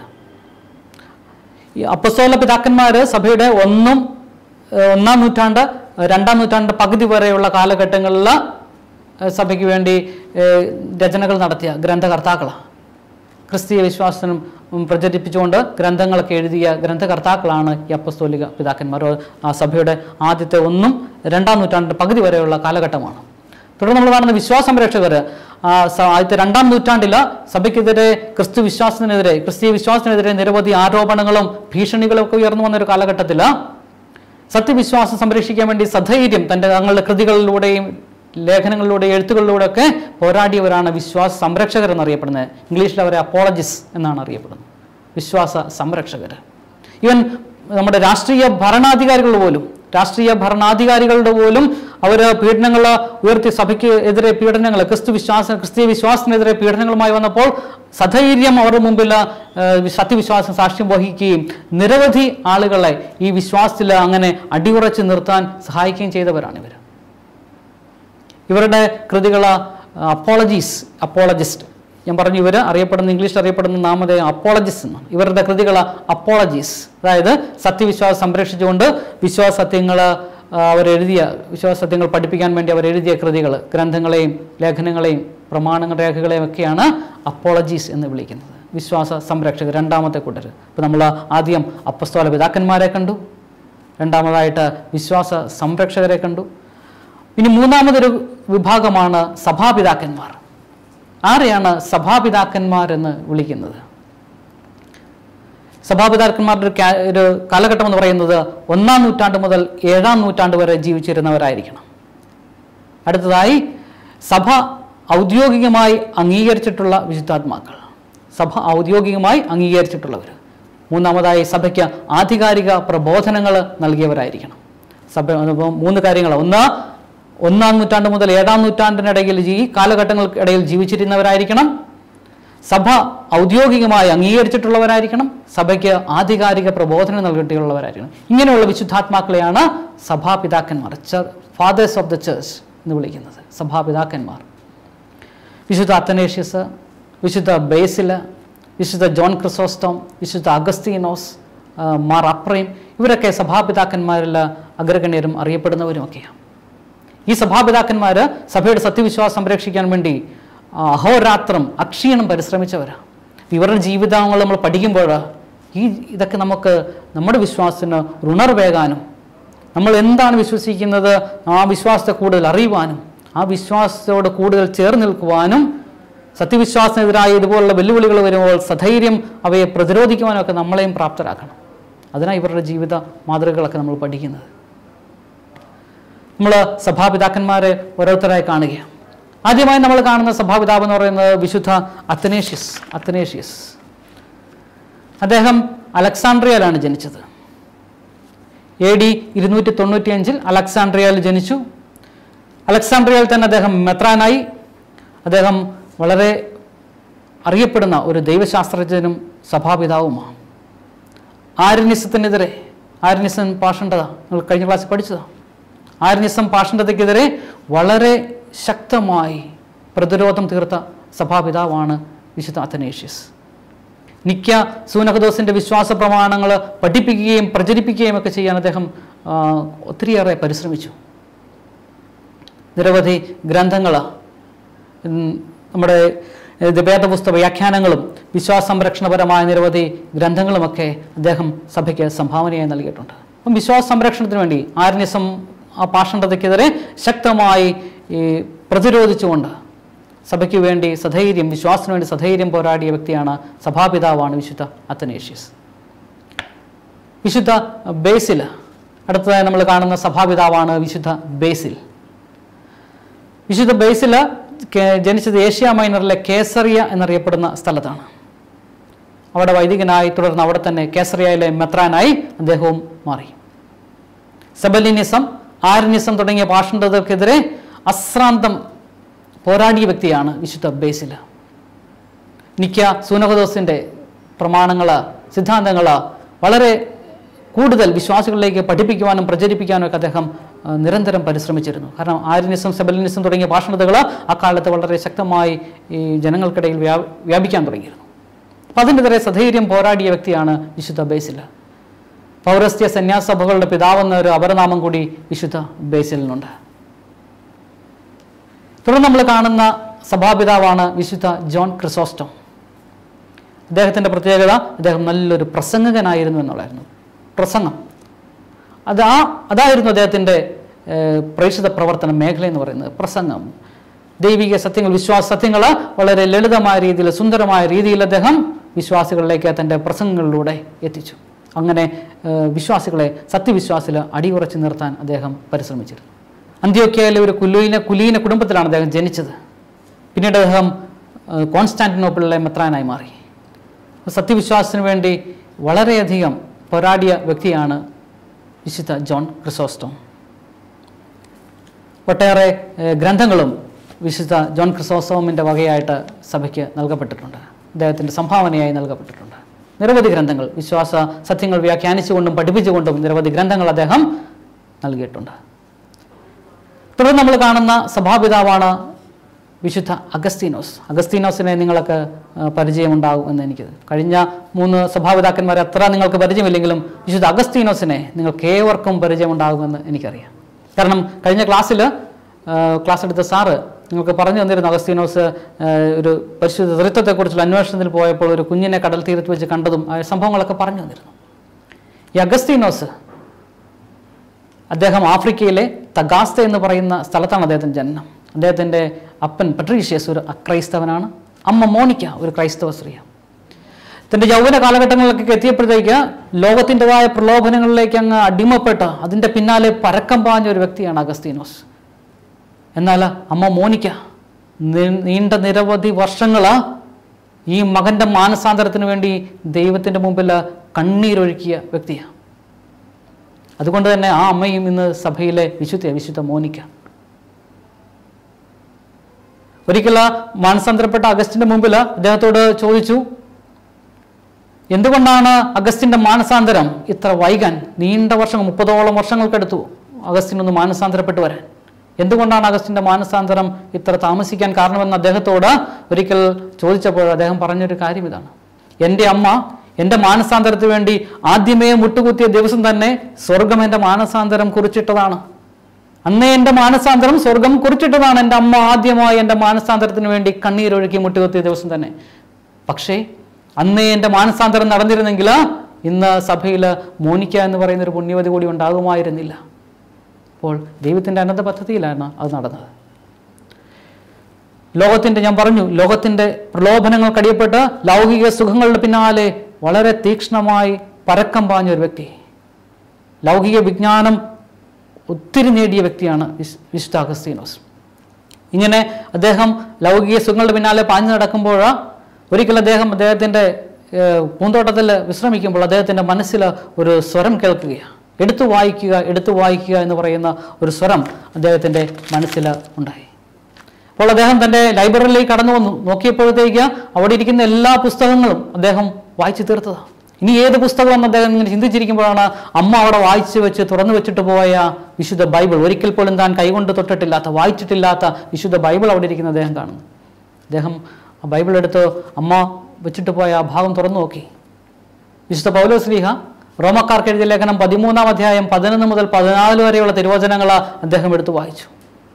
ഈ അപ്പസ്തോല പിതാക്കന്മാർ സഭയുടെ ഒന്നും ഏഹ്, ഒന്നാം നൂറ്റാണ്ട് രണ്ടാം നൂറ്റാണ്ട് പകുതി വരെയുള്ള കാലഘട്ടങ്ങളിൽ ഏഹ്, സഭയ്ക്ക് വേണ്ടി ഏഹ്, രചനകൾ നടത്തിയ ഗ്രന്ഥകർത്താക്കളാണ് ക്രിസ്തീയ വിശ്വാസത്തിനും ഉം, പ്രചരിപ്പിച്ചുകൊണ്ട് ഗ്രന്ഥങ്ങളൊക്കെ എഴുതിയ ഗ്രന്ഥകർത്താക്കളാണ് ഈ അപ്പസ്തോലിക പിതാക്കന്മാർ ആ സഭയുടെ ആദ്യത്തെ ഒന്നും രണ്ടാം നൂറ്റാണ്ടിൻ്റെ പകുതി വരെയുള്ള കാലഘട്ടമാണ് തുടർന്ന് നമ്മൾ കാണുന്ന വിശ്വാസ സംരക്ഷകർ ആ, സ- ആദ്യത്തെ രണ്ടാം നൂറ്റാണ്ടിൽ സഭയ്ക്കെതിരെ ക്രിസ്തു വിശ്വാസത്തിനെതിരെ ക്രിസ്തീയ വിശ്വാസത്തിനെതിരെ നിരവധി ആരോപണങ്ങളും ഭീഷണികളും ഒക്കെ ഉയർന്നു വന്ന ഒരു കാലഘട്ടത്തിൽ സത്യവിശ്വാസം സംരക്ഷിക്കാൻ വേണ്ടി സധൈര്യം തൻ്റെ തങ്ങളുടെ കൃതികളിലൂടെയും ലേഖനങ്ങളിലൂടെയും എഴുത്തുകളിലൂടെ ഒക്കെ പോരാടിയവരാണ് വിശ്വാസ സംരക്ഷകർ എന്നറിയപ്പെടുന്നത് ഇംഗ്ലീഷിൽ അവരെ അപ്പോളജിസ് എന്നാണ് അറിയപ്പെടുന്നത് വിശ്വാസ സംരക്ഷകർ ഈവൻ നമ്മുടെ രാഷ്ട്രീയ ഭരണാധികാരികൾ പോലും രാഷ്ട്രീയ ഭരണാധികാരികളുടെ പോലും അവർ പീഡനങ്ങൾ ഉയർത്തി സഭയ്ക്ക് എതിരെ പീഡനങ്ങൾ ക്രിസ്തു വിശ്വാസ ക്രിസ്തീയ വിശ്വാസത്തിനെതിരെ പീഡനങ്ങളുമായി വന്നപ്പോൾ സധൈര്യം അവരുടെ മുമ്പിൽ ഏഹ്, സത്യവിശ്വാസം സാക്ഷ്യം വഹിക്കുകയും നിരവധി ആളുകളെ ഈ വിശ്വാസത്തിൽ അങ്ങനെ അടിയുറച്ച് നിർത്താൻ സഹായിക്കുകയും ചെയ്തവരാണ് ഇവർ ഇവരുടെ കൃതികൾ അപ്പോളജീസ് അപ്പോളജിസ്റ്റ് ഞാൻ പറഞ്ഞു ഇവർ അറിയപ്പെടുന്ന ഇംഗ്ലീഷിൽ അറിയപ്പെടുന്ന നാമധേയം അപ്പോളജിസ്റ്റ് എന്നാണ് ഇവരുടെ കൃതികൾ അപ്പോളജീസ് അതായത് സത്യവിശ്വാസം സംരക്ഷിച്ചുകൊണ്ട് വിശ്വാസ സത്യങ്ങൾ അവരെഴുതിയ വിശ്വാസ സത്യങ്ങൾ പഠിപ്പിക്കാൻ വേണ്ടി അവരെഴുതിയ കൃതികൾ ഗ്രന്ഥങ്ങളെയും ലേഖനങ്ങളെയും പ്രമാണങ്ങൾ രേഖകളെയും ഒക്കെയാണ് അപ്പോളജീസ് എന്ന് വിളിക്കുന്നത് വിശ്വാസ സംരക്ഷകർ രണ്ടാമത്തെ കൂട്ടർ ഇപ്പോൾ നമ്മൾ ആദ്യം അപ്പസ്തോല പിതാക്കന്മാരെ കണ്ടു രണ്ടാമതായിട്ട് വിശ്വാസ സംരക്ഷകരെ കണ്ടു ഇനി മൂന്നാമതൊരു വിഭാഗമാണ് സഭാപിതാക്കന്മാർ ആരെയാണ് സഭാപിതാക്കന്മാർ എന്ന് വിളിക്കുന്നത് സഭാപിതാക്കന്മാരുടെ ഒരു കാ- ഒരു കാലഘട്ടം എന്ന് പറയുന്നത് ഒന്നാം നൂറ്റാണ്ട് മുതൽ ഏഴാം നൂറ്റാണ്ട് വരെ ജീവിച്ചിരുന്നവരായിരിക്കണം അടുത്തതായി സഭ ഔദ്യോഗികമായി അംഗീകരിച്ചിട്ടുള്ള വിശുദ്ധാത്മാക്കൾ സഭ ഔദ്യോഗികമായി അംഗീകരിച്ചിട്ടുള്ളവർ മൂന്നാമതായി സഭയ്ക്ക് ആധികാരിക പ്രബോധനങ്ങൾ നൽകിയവരായിരിക്കണം സഭ അതിപ്പോ മൂന്ന് കാര്യങ്ങൾ ഒന്ന് ഒന്നാം നൂറ്റാണ്ട് മുതൽ ഏഴാം നൂറ്റാണ്ടിനിടയിൽ ഈ കാലഘട്ടങ്ങൾക്കിടയിൽ ജീവിച്ചിരുന്നവരായിരിക്കണം സഭ ഔദ്യോഗികമായി അംഗീകരിച്ചിട്ടുള്ളവരായിരിക്കണം സഭയ്ക്ക് ആധികാരിക പ്രബോധനം നൽകിയിട്ടുള്ളവരായിരിക്കണം ഇങ്ങനെയുള്ള വിശുദ്ധാത്മാക്കളെയാണ് സഭാപിതാക്കന്മാർ ഫാദേഴ്സ് ഓഫ് ദ ചേർച്ച് എന്ന് വിളിക്കുന്നത് സഭാപിതാക്കന്മാർ വിശുദ്ധ അത്തനേഷ്യസ് വിശുദ്ധ ബേസില് വിശുദ്ധ ജോൺ ക്രിസോസ്റ്റോം വിശുദ്ധ അഗസ്തീനോസ് ആ, മാർ അപ്രയും ഇവരൊക്കെ സഭാപിതാക്കന്മാരിൽ അഗ്രഗണ്യരും അറിയപ്പെടുന്നവരുമൊക്കെയാണ് ഈ സഭാപിതാക്കന്മാർ സഭയുടെ സത്യവിശ്വാസം സംരക്ഷിക്കാൻ വേണ്ടി ആ, അഹോരാത്രം അക്ഷീണം പരിശ്രമിച്ചവരാണ് ഇവരുടെ ജീവിതങ്ങൾ നമ്മൾ പഠിക്കുമ്പോൾ ഈ ഇതൊക്കെ നമുക്ക് നമ്മുടെ വിശ്വാസത്തിന് ഒരു ഉണർവേകാനും നമ്മൾ എന്താണ് വിശ്വസിക്കുന്നത് ആ വിശ്വാസത്തെ കൂടുതൽ അറിയുവാനും ആ വിശ്വാസത്തോട് കൂടുതൽ ചേർന്ന് നിൽക്കുവാനും സത്യവിശ്വാസത്തിനെതിരായ ഇതുപോലുള്ള വെല്ലുവിളികൾ വരുമ്പോൾ സധൈര്യം അവയെ പ്രതിരോധിക്കുവാനും ഒക്കെ നമ്മളെയും പ്രാപ്തരാക്കണം അതിനാണ് ഇവരുടെ ജീവിത മാതൃകകളൊക്കെ നമ്മൾ പഠിക്കുന്നത് നമ്മൾ സഭാപിതാക്കന്മാരെ ഓരോരുത്തരായി കാണുകയാണ് ആദ്യമായി നമ്മൾ കാണുന്ന സഭാപിതാവ് എന്ന് പറയുന്നത് വിശുദ്ധ അത്തനേഷ്യസ് അത്തനേഷ്യസ് അദ്ദേഹം അലക്സാണ്ട്രിയയിലാണ് ജനിച്ചത് എ ഡി ഇരുന്നൂറ്റി തൊണ്ണൂറ്റിയഞ്ചിൽ അലക്സാണ്ട്രിയയിൽ ജനിച്ചു അലക്സാണ്ട്രിയയിൽ തന്നെ അദ്ദേഹം മെത്രാനായി അദ്ദേഹം വളരെ അറിയപ്പെടുന്ന ഒരു ദൈവശാസ്ത്രജ്ഞനും സഭാപിതാവുമാണ് ആര്യനിസത്തിനെതിരെ ആര്യനിസം പാഷണ്ഡത നിങ്ങൾ കഴിഞ്ഞ ക്ലാസ്സിൽ പഠിച്ചതാണ് ആര്യനിസം പാഷണ്ഡതയ്ക്കെതിരെ വളരെ ശക്തമായി പ്രതിരോധം തീർത്ത സഭാപിതാവാണ് വിശുദ്ധ അത്തനേഷ്യസ് നിക്ക സൂനഹദോസിൻ്റെ വിശ്വാസ പ്രമാണങ്ങൾ പഠിപ്പിക്കുകയും പ്രചരിപ്പിക്കുകയും ഒക്കെ ചെയ്യാൻ അദ്ദേഹം ആ, ഒത്തിരിയേറെ പരിശ്രമിച്ചു നിരവധി ഗ്രന്ഥങ്ങൾ നമ്മുടെ ഏത് വേദപുസ്തക വ്യാഖ്യാനങ്ങളും വിശ്വാസ സംരക്ഷണപരമായ നിരവധി ഗ്രന്ഥങ്ങളുമൊക്കെ അദ്ദേഹം സഭയ്ക്ക് സംഭാവനയായി നൽകിയിട്ടുണ്ട് അപ്പം വിശ്വാസ സംരക്ഷണത്തിന് വേണ്ടി ആര്യനിസം ആ പാഷണ്ഡതയ്ക്കെതിരെ ശക്തമായി ഈ പ്രതിരോധിച്ചുകൊണ്ട് സഭയ്ക്ക് വേണ്ടി സധൈര്യം വിശ്വാസത്തിന് വേണ്ടി സധൈര്യം പോരാടിയ വ്യക്തിയാണ് സഭാപിതാവാണ് വിശുദ്ധ അത്തനേഷ്യസ് വിശുദ്ധ ബേസിൽ അടുത്തതായി നമ്മൾ കാണുന്ന സഭാപിതാവാണ് വിശുദ്ധ ബേസിൽ വിശുദ്ധ ബേസിൽ കെ- ജനിച്ചത് ഏഷ്യ മൈനറിലെ കേസറിയ എന്നറിയപ്പെടുന്ന സ്ഥലത്താണ് അവിടെ വൈദികനായി തുടർന്ന് അവിടെ തന്നെ കേസറിയയിലെ മെത്രാനായി അദ്ദേഹവും മാറി സെബലിനിസം ആര്യനിസം തുടങ്ങിയ പാഷണ്ഡതർക്കെതിരെ അശ്രാന്തം പോരാടിയ വ്യക്തിയാണ് വിശുദ്ധ ബേസിൽ നിക്ക സൂനഹദോസിൻ്റെ പ്രമാണങ്ങൾ സിദ്ധാന്തങ്ങൾ വളരെ കൂടുതൽ വിശ്വാസികളിലേക്ക് പഠിപ്പിക്കുവാനും പ്രചരിപ്പിക്കാനും ഒക്കെ അദ്ദേഹം ആ, നിരന്തരം പരിശ്രമിച്ചിരുന്നു കാരണം ആര്യനിസം സെബലിനിസം തുടങ്ങിയ ഭാഷണതകൾ അക്കാലത്ത് വളരെ ശക്തമായി ഈ ജനങ്ങൾക്കിടയിൽ വ്യാ വ്യാപിക്കാൻ തുടങ്ങിയിരുന്നു അപ്പം അതിനെതിരെ സധൈര്യം പോരാടിയ വ്യക്തിയാണ് വിശുദ്ധ ബേസിൽ പൗരസ്ത്യ സന്യാസഭകളുടെ പിതാവെന്ന ഒരു അപരനാമം കൂടി വിശുദ്ധ ബേസിലിനുണ്ട് തുടർന്ന് നമ്മൾ കാണുന്ന സഭാപിതാവാണ് വിശുദ്ധ ജോൺ ക്രിസോസ്റ്റം അദ്ദേഹത്തിൻ്റെ പ്രത്യേകത അദ്ദേഹം നല്ലൊരു പ്രസംഗകനായിരുന്നു എന്നുള്ളതായിരുന്നു പ്രസംഗം അത് ആ അതായിരുന്നു അദ്ദേഹത്തിൻ്റെ ഏഹ്, പ്രേക്ഷിത പ്രവർത്തന മേഖല എന്ന് പറയുന്നത് പ്രസംഗം ദൈവിക സത്യങ്ങൾ വിശ്വാസ സത്യങ്ങൾ വളരെ ലളിതമായ രീതിയിൽ സുന്ദരമായ രീതിയിൽ അദ്ദേഹം വിശ്വാസികളിലേക്ക് തൻ്റെ പ്രസംഗങ്ങളിലൂടെ എത്തിച്ചു അങ്ങനെ ഏഹ്, വിശ്വാസികളെ സത്യവിശ്വാസിൽ അടിയുറച്ചു നിർത്താൻ അദ്ദേഹം പരിശ്രമിച്ചിരുന്നു അന്ത്യോക്യയിലെ ഒരു കുലീന കുലീന കുടുംബത്തിലാണ് അദ്ദേഹം ജനിച്ചത് പിന്നീട് അദ്ദേഹം ഏഹ്, കോൺസ്റ്റാന്റിനോപ്പിളിലെ മെത്രാനായി മാറി സത്യവിശ്വാസത്തിന് വേണ്ടി വളരെയധികം പോരാടിയ വ്യക്തിയാണ് വിശുദ്ധ ജോൺ ക്രിസോസ്റ്റോം ഒട്ടേറെ ഏഹ്, ഗ്രന്ഥങ്ങളും വിശുദ്ധ ജോൺ ക്രിസോസ്റ്റോമിൻ്റെ വകയായിട്ട് സഭയ്ക്ക് നൽകപ്പെട്ടിട്ടുണ്ട് അദ്ദേഹത്തിൻ്റെ സംഭാവനയായി നൽകപ്പെട്ടിട്ടുണ്ട് നിരവധി ഗ്രന്ഥങ്ങൾ വിശ്വാസ സത്യങ്ങൾ വ്യാഖ്യാനിച്ചുകൊണ്ടും പഠിപ്പിച്ചുകൊണ്ടും നിരവധി ഗ്രന്ഥങ്ങൾ അദ്ദേഹം നൽകിയിട്ടുണ്ട് തുടർന്ന് നമ്മൾ കാണുന്ന സഭാപിതാവാണ് വിശുദ്ധ അഗസ്തീനോസ് അഗസ്തീനോസിനെ നിങ്ങൾക്ക് ആ, പരിചയമുണ്ടാകും എന്ന് എനിക്ക് കഴിഞ്ഞ മൂന്ന് സഭാപിതാക്കന്മാരെ അത്ര നിങ്ങൾക്ക് പരിചയമില്ലെങ്കിലും വിശുദ്ധ അഗസ്തീനോസിനെ നിങ്ങൾക്ക് ഏവർക്കും പരിചയമുണ്ടാകുമെന്ന് എനിക്കറിയാം കാരണം കഴിഞ്ഞ ക്ലാസ്സിൽ ക്ലാസ് എടുത്ത സാറ് നിങ്ങൾക്ക് പറഞ്ഞു തന്നിരുന്നു അഗസ്തീനോസ് ആ, ഒരു പരിശുദ്ധ ത്രിത്വത്തെക്കുറിച്ചുള്ള അന്വേഷണത്തിൽ പോയപ്പോൾ ഒരു കുഞ്ഞിനെ കടൽ തീരത്ത് വെച്ച് കണ്ടതും ആ സംഭവങ്ങളൊക്കെ പറഞ്ഞു തന്നിരുന്നു ഈ അഗസ്തീനോസ് അദ്ദേഹം ആഫ്രിക്കയിലെ തഗാസ്ത എന്ന് പറയുന്ന സ്ഥലത്താണ് അദ്ദേഹത്തിൻ്റെ ജനനം അദ്ദേഹത്തിൻ്റെ അപ്പൻ പട്രീഷ്യസ് ഒരു അക്രൈസ്തവനാണ് അമ്മ മോണിക്ക ഒരു ക്രൈസ്തവ സ്ത്രീയാണ് തൻ്റെ യൗവന കാലഘട്ടങ്ങളിലൊക്കെ എത്തിയപ്പോഴത്തേക്ക് ലോകത്തിൻ്റെതായ പ്രലോഭനങ്ങളിലേക്ക് അങ്ങ് അടിമപ്പെട്ട് അതിൻ്റെ പിന്നാലെ പരക്കം പാഞ്ഞ ഒരു വ്യക്തിയാണ് അഗസ്തീനോസ് എന്നാൽ അമ്മ മോനിക്ക നീ- നീണ്ട നിരവധി വർഷങ്ങൾ ഈ മകൻ്റെ മാനസാന്തരത്തിന് വേണ്ടി ദൈവത്തിൻ്റെ മുമ്പിൽ കണ്ണീരൊഴുക്കിയ വ്യക്തിയാണ് അതുകൊണ്ട് തന്നെ ആ അമ്മയും ഇന്ന് സഭയിലെ വിശുദ്ധ വിശുദ്ധ മോനിക്ക ഒരിക്കൽ ആ മാനസാന്തരപ്പെട്ട അഗസ്റ്റിന്റെ മുമ്പിൽ അദ്ദേഹത്തോട് ചോദിച്ചു എന്തുകൊണ്ടാണ് അഗസ്റ്റിന്റെ മാനസാന്തരം ഇത്ര വൈകാൻ നീണ്ട വർഷങ്ങൾ മുപ്പതോളം വർഷങ്ങൾക്കെടുത്തു അഗസ്റ്റിൻ ഒന്ന് മാനസാന്തരപ്പെട്ടു വരാൻ എന്തുകൊണ്ടാണ് അഗസ്റ്റിന്റെ മാനസാന്തരം ഇത്ര താമസിക്കാൻ കാരണമെന്ന് അദ്ദേഹത്തോട് ഒരിക്കൽ ചോദിച്ചപ്പോൾ അദ്ദേഹം പറഞ്ഞൊരു കാര്യം ഇതാണ് എൻ്റെ അമ്മ എൻ്റെ മാനസാന്തരത്തിന് വേണ്ടി ആദ്യമേ മുട്ടുകുത്തിയ ദിവസം തന്നെ സ്വർഗം എൻ്റെ മാനസാന്തരം കുറിച്ചിട്ടതാണ് അന്നേ എൻ്റെ മാനസാന്തരം സ്വർഗം കുറിച്ചിട്ടതാണ് എൻ്റെ അമ്മ ആദ്യമായി എൻ്റെ മാനസാന്തരത്തിന് വേണ്ടി കണ്ണീരൊഴുക്കി മുട്ടുകുത്തിയ ദിവസം തന്നെ പക്ഷേ അന്നേ എൻ്റെ മാനസാന്തരം നടന്നിരുന്നെങ്കിൽ ഇന്ന് സഭയിൽ മോനിക്ക എന്ന് പറയുന്ന ഒരു പുണ്യവതി കൂടി ഉണ്ടാകുമായിരുന്നില്ല അപ്പോൾ ദൈവത്തിൻ്റെ അനന്ത പദ്ധതിയിലാണ് അത് നടന്നത് ലോകത്തിൻ്റെ ഞാൻ പറഞ്ഞു ലോകത്തിൻ്റെ പ്രലോഭനങ്ങൾ കടിയപ്പെട്ട് ലൗകിക സുഖങ്ങളുടെ പിന്നാലെ വളരെ തീക്ഷ്ണമായി പരക്കം പാഞ്ഞ ഒരു വ്യക്തി ലൗകിക വിജ്ഞാനം ഒത്തിരി നേടിയ വ്യക്തിയാണ് വിശ്- വിശുദ്ധ അഗസ്തീനോസ് ഇങ്ങനെ അദ്ദേഹം ലൗകിക സുഖങ്ങളുടെ പിന്നാലെ പാഞ്ഞു നടക്കുമ്പോൾ ഒരിക്കൽ അദ്ദേഹം അദ്ദേഹത്തിൻ്റെ ഏഹ്, പൂന്തോട്ടത്തിൽ വിശ്രമിക്കുമ്പോൾ അദ്ദേഹത്തിൻ്റെ മനസ്സിൽ ഒരു സ്വരം കേൾക്കുകയാണ് എടുത്തു വായിക്കുക എടുത്തു വായിക്കുക എന്ന് പറയുന്ന ഒരു സ്വരം അദ്ദേഹത്തിൻ്റെ മനസ്സിൽ ഉണ്ടായി അപ്പോൾ അദ്ദേഹം തൻ്റെ ലൈബ്രറിയിലേക്ക് കടന്നു വന്നു നോക്കിയപ്പോഴത്തേക്ക് അവിടെ ഇരിക്കുന്ന എല്ലാ പുസ്തകങ്ങളും അദ്ദേഹം വായിച്ചു തീർത്തതാണ് ഇനി ഏത് പുസ്തകമെന്ന് അദ്ദേഹം ഇങ്ങനെ ചിന്തിച്ചിരിക്കുമ്പോഴാണ് അമ്മ അവിടെ വായിച്ചു വെച്ച് തുറന്നു വെച്ചിട്ട് പോയ വിശുദ്ധ ബൈബിൾ ഒരിക്കൽ പോലും താൻ കൈകൊണ്ട് തൊട്ടിട്ടില്ലാത്ത വായിച്ചിട്ടില്ലാത്ത വിശുദ്ധ ബൈബിൾ അവിടെ ഇരിക്കുന്ന അദ്ദേഹം കാണുന്നു അദ്ദേഹം ആ ബൈബിൾ എടുത്ത് അമ്മ വെച്ചിട്ട് പോയ ആ ഭാഗം തുറന്നു നോക്കി വിശുദ്ധ പൗലോസ്ലീഹ റോമക്കാർക്ക് എഴുതിയ ലേഖനം പതിമൂന്നാം അധ്യായം പതിനൊന്ന് മുതൽ പതിനാല് വരെയുള്ള തിരുവചനങ്ങൾ അദ്ദേഹം എടുത്തു വായിച്ചു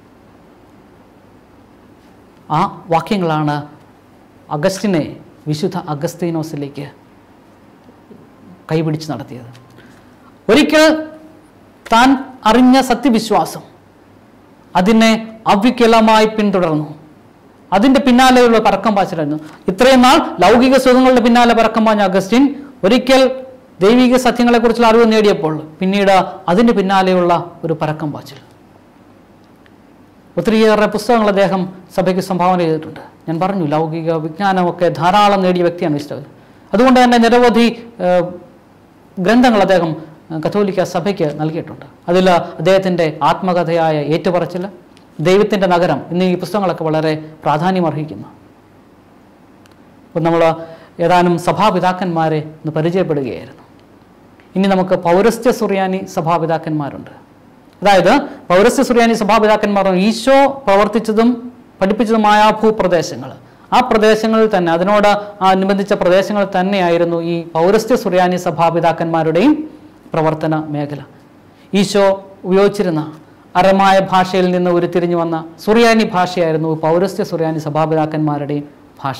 ആ വാക്യങ്ങളാണ് അഗസ്റ്റിനെ വിശുദ്ധ അഗസ്തീനോസിലേക്ക് കൈപിടിച്ച് നടത്തിയത് ഒരിക്കൽ താൻ അറിഞ്ഞ സത്യവിശ്വാസം അതിനെ അവ്യക്ലമായി പിന്തുടർന്നു അതിൻ്റെ പിന്നാലെയുള്ള പറക്കം പാച്ചിലായിരുന്നു ഇത്രയും നാൾ ലൗകിക സുഖങ്ങളുടെ പിന്നാലെ പറക്കം പാഞ്ഞ അഗസ്റ്റിൻ ഒരിക്കൽ ദൈവിക സത്യങ്ങളെക്കുറിച്ചുള്ള അറിവ് നേടിയപ്പോൾ പിന്നീട് അതിന് പിന്നാലെയുള്ള ഒരു പരക്കം പാച്ചിൽ ഒത്തിരിയേറെ പുസ്തകങ്ങൾ അദ്ദേഹം സഭയ്ക്ക് സംഭാവന ചെയ്തിട്ടുണ്ട് ഞാൻ പറഞ്ഞു ലൗകിക വിജ്ഞാനമൊക്കെ ധാരാളം നേടിയ വ്യക്തിയാണ് വിശുദ്ധ അതുകൊണ്ട് തന്നെ നിരവധി ഏഹ്, ഗ്രന്ഥങ്ങൾ അദ്ദേഹം ഏഹ്, കത്തോലിക്ക സഭയ്ക്ക് നൽകിയിട്ടുണ്ട് അതിൽ അദ്ദേഹത്തിൻ്റെ ആത്മകഥയായ ഏറ്റുപറച്ചിൽ ദൈവത്തിൻ്റെ നഗരം എന്നീ ഈ പുസ്തകങ്ങളൊക്കെ വളരെ പ്രാധാന്യം അർഹിക്കുന്നു അപ്പോൾ നമ്മൾ ഏതാനും സഭാപിതാക്കന്മാരെ ഒന്ന് പരിചയപ്പെടുകയായിരുന്നു ഇനി നമുക്ക് പൗരസ്ത്യ സുറിയാനി സഭാപിതാക്കന്മാരുണ്ട് അതായത് പൗരസ്ത്യ സുറിയാനി സഭാപിതാക്കന്മാർ ഈശോ പ്രവർത്തിച്ചതും പഠിപ്പിച്ചതുമായ ആ ഭൂപ്രദേശങ്ങൾ ആ പ്രദേശങ്ങളിൽ തന്നെ അതിനോട് അനുബന്ധിച്ച പ്രദേശങ്ങളിൽ തന്നെയായിരുന്നു ഈ പൗരസ്ത്യ സുറിയാനി സഭാപിതാക്കന്മാരുടെയും പ്രവർത്തന മേഖല ഈശോ ഉപയോഗിച്ചിരുന്ന അറമായ ഭാഷയിൽ നിന്ന് ഉരുത്തിരിഞ്ഞു വന്ന സുറിയാനി ഭാഷയായിരുന്നു പൗരസ്ത്യ സുറിയാനി സഭാപിതാക്കന്മാരുടെയും ഭാഷ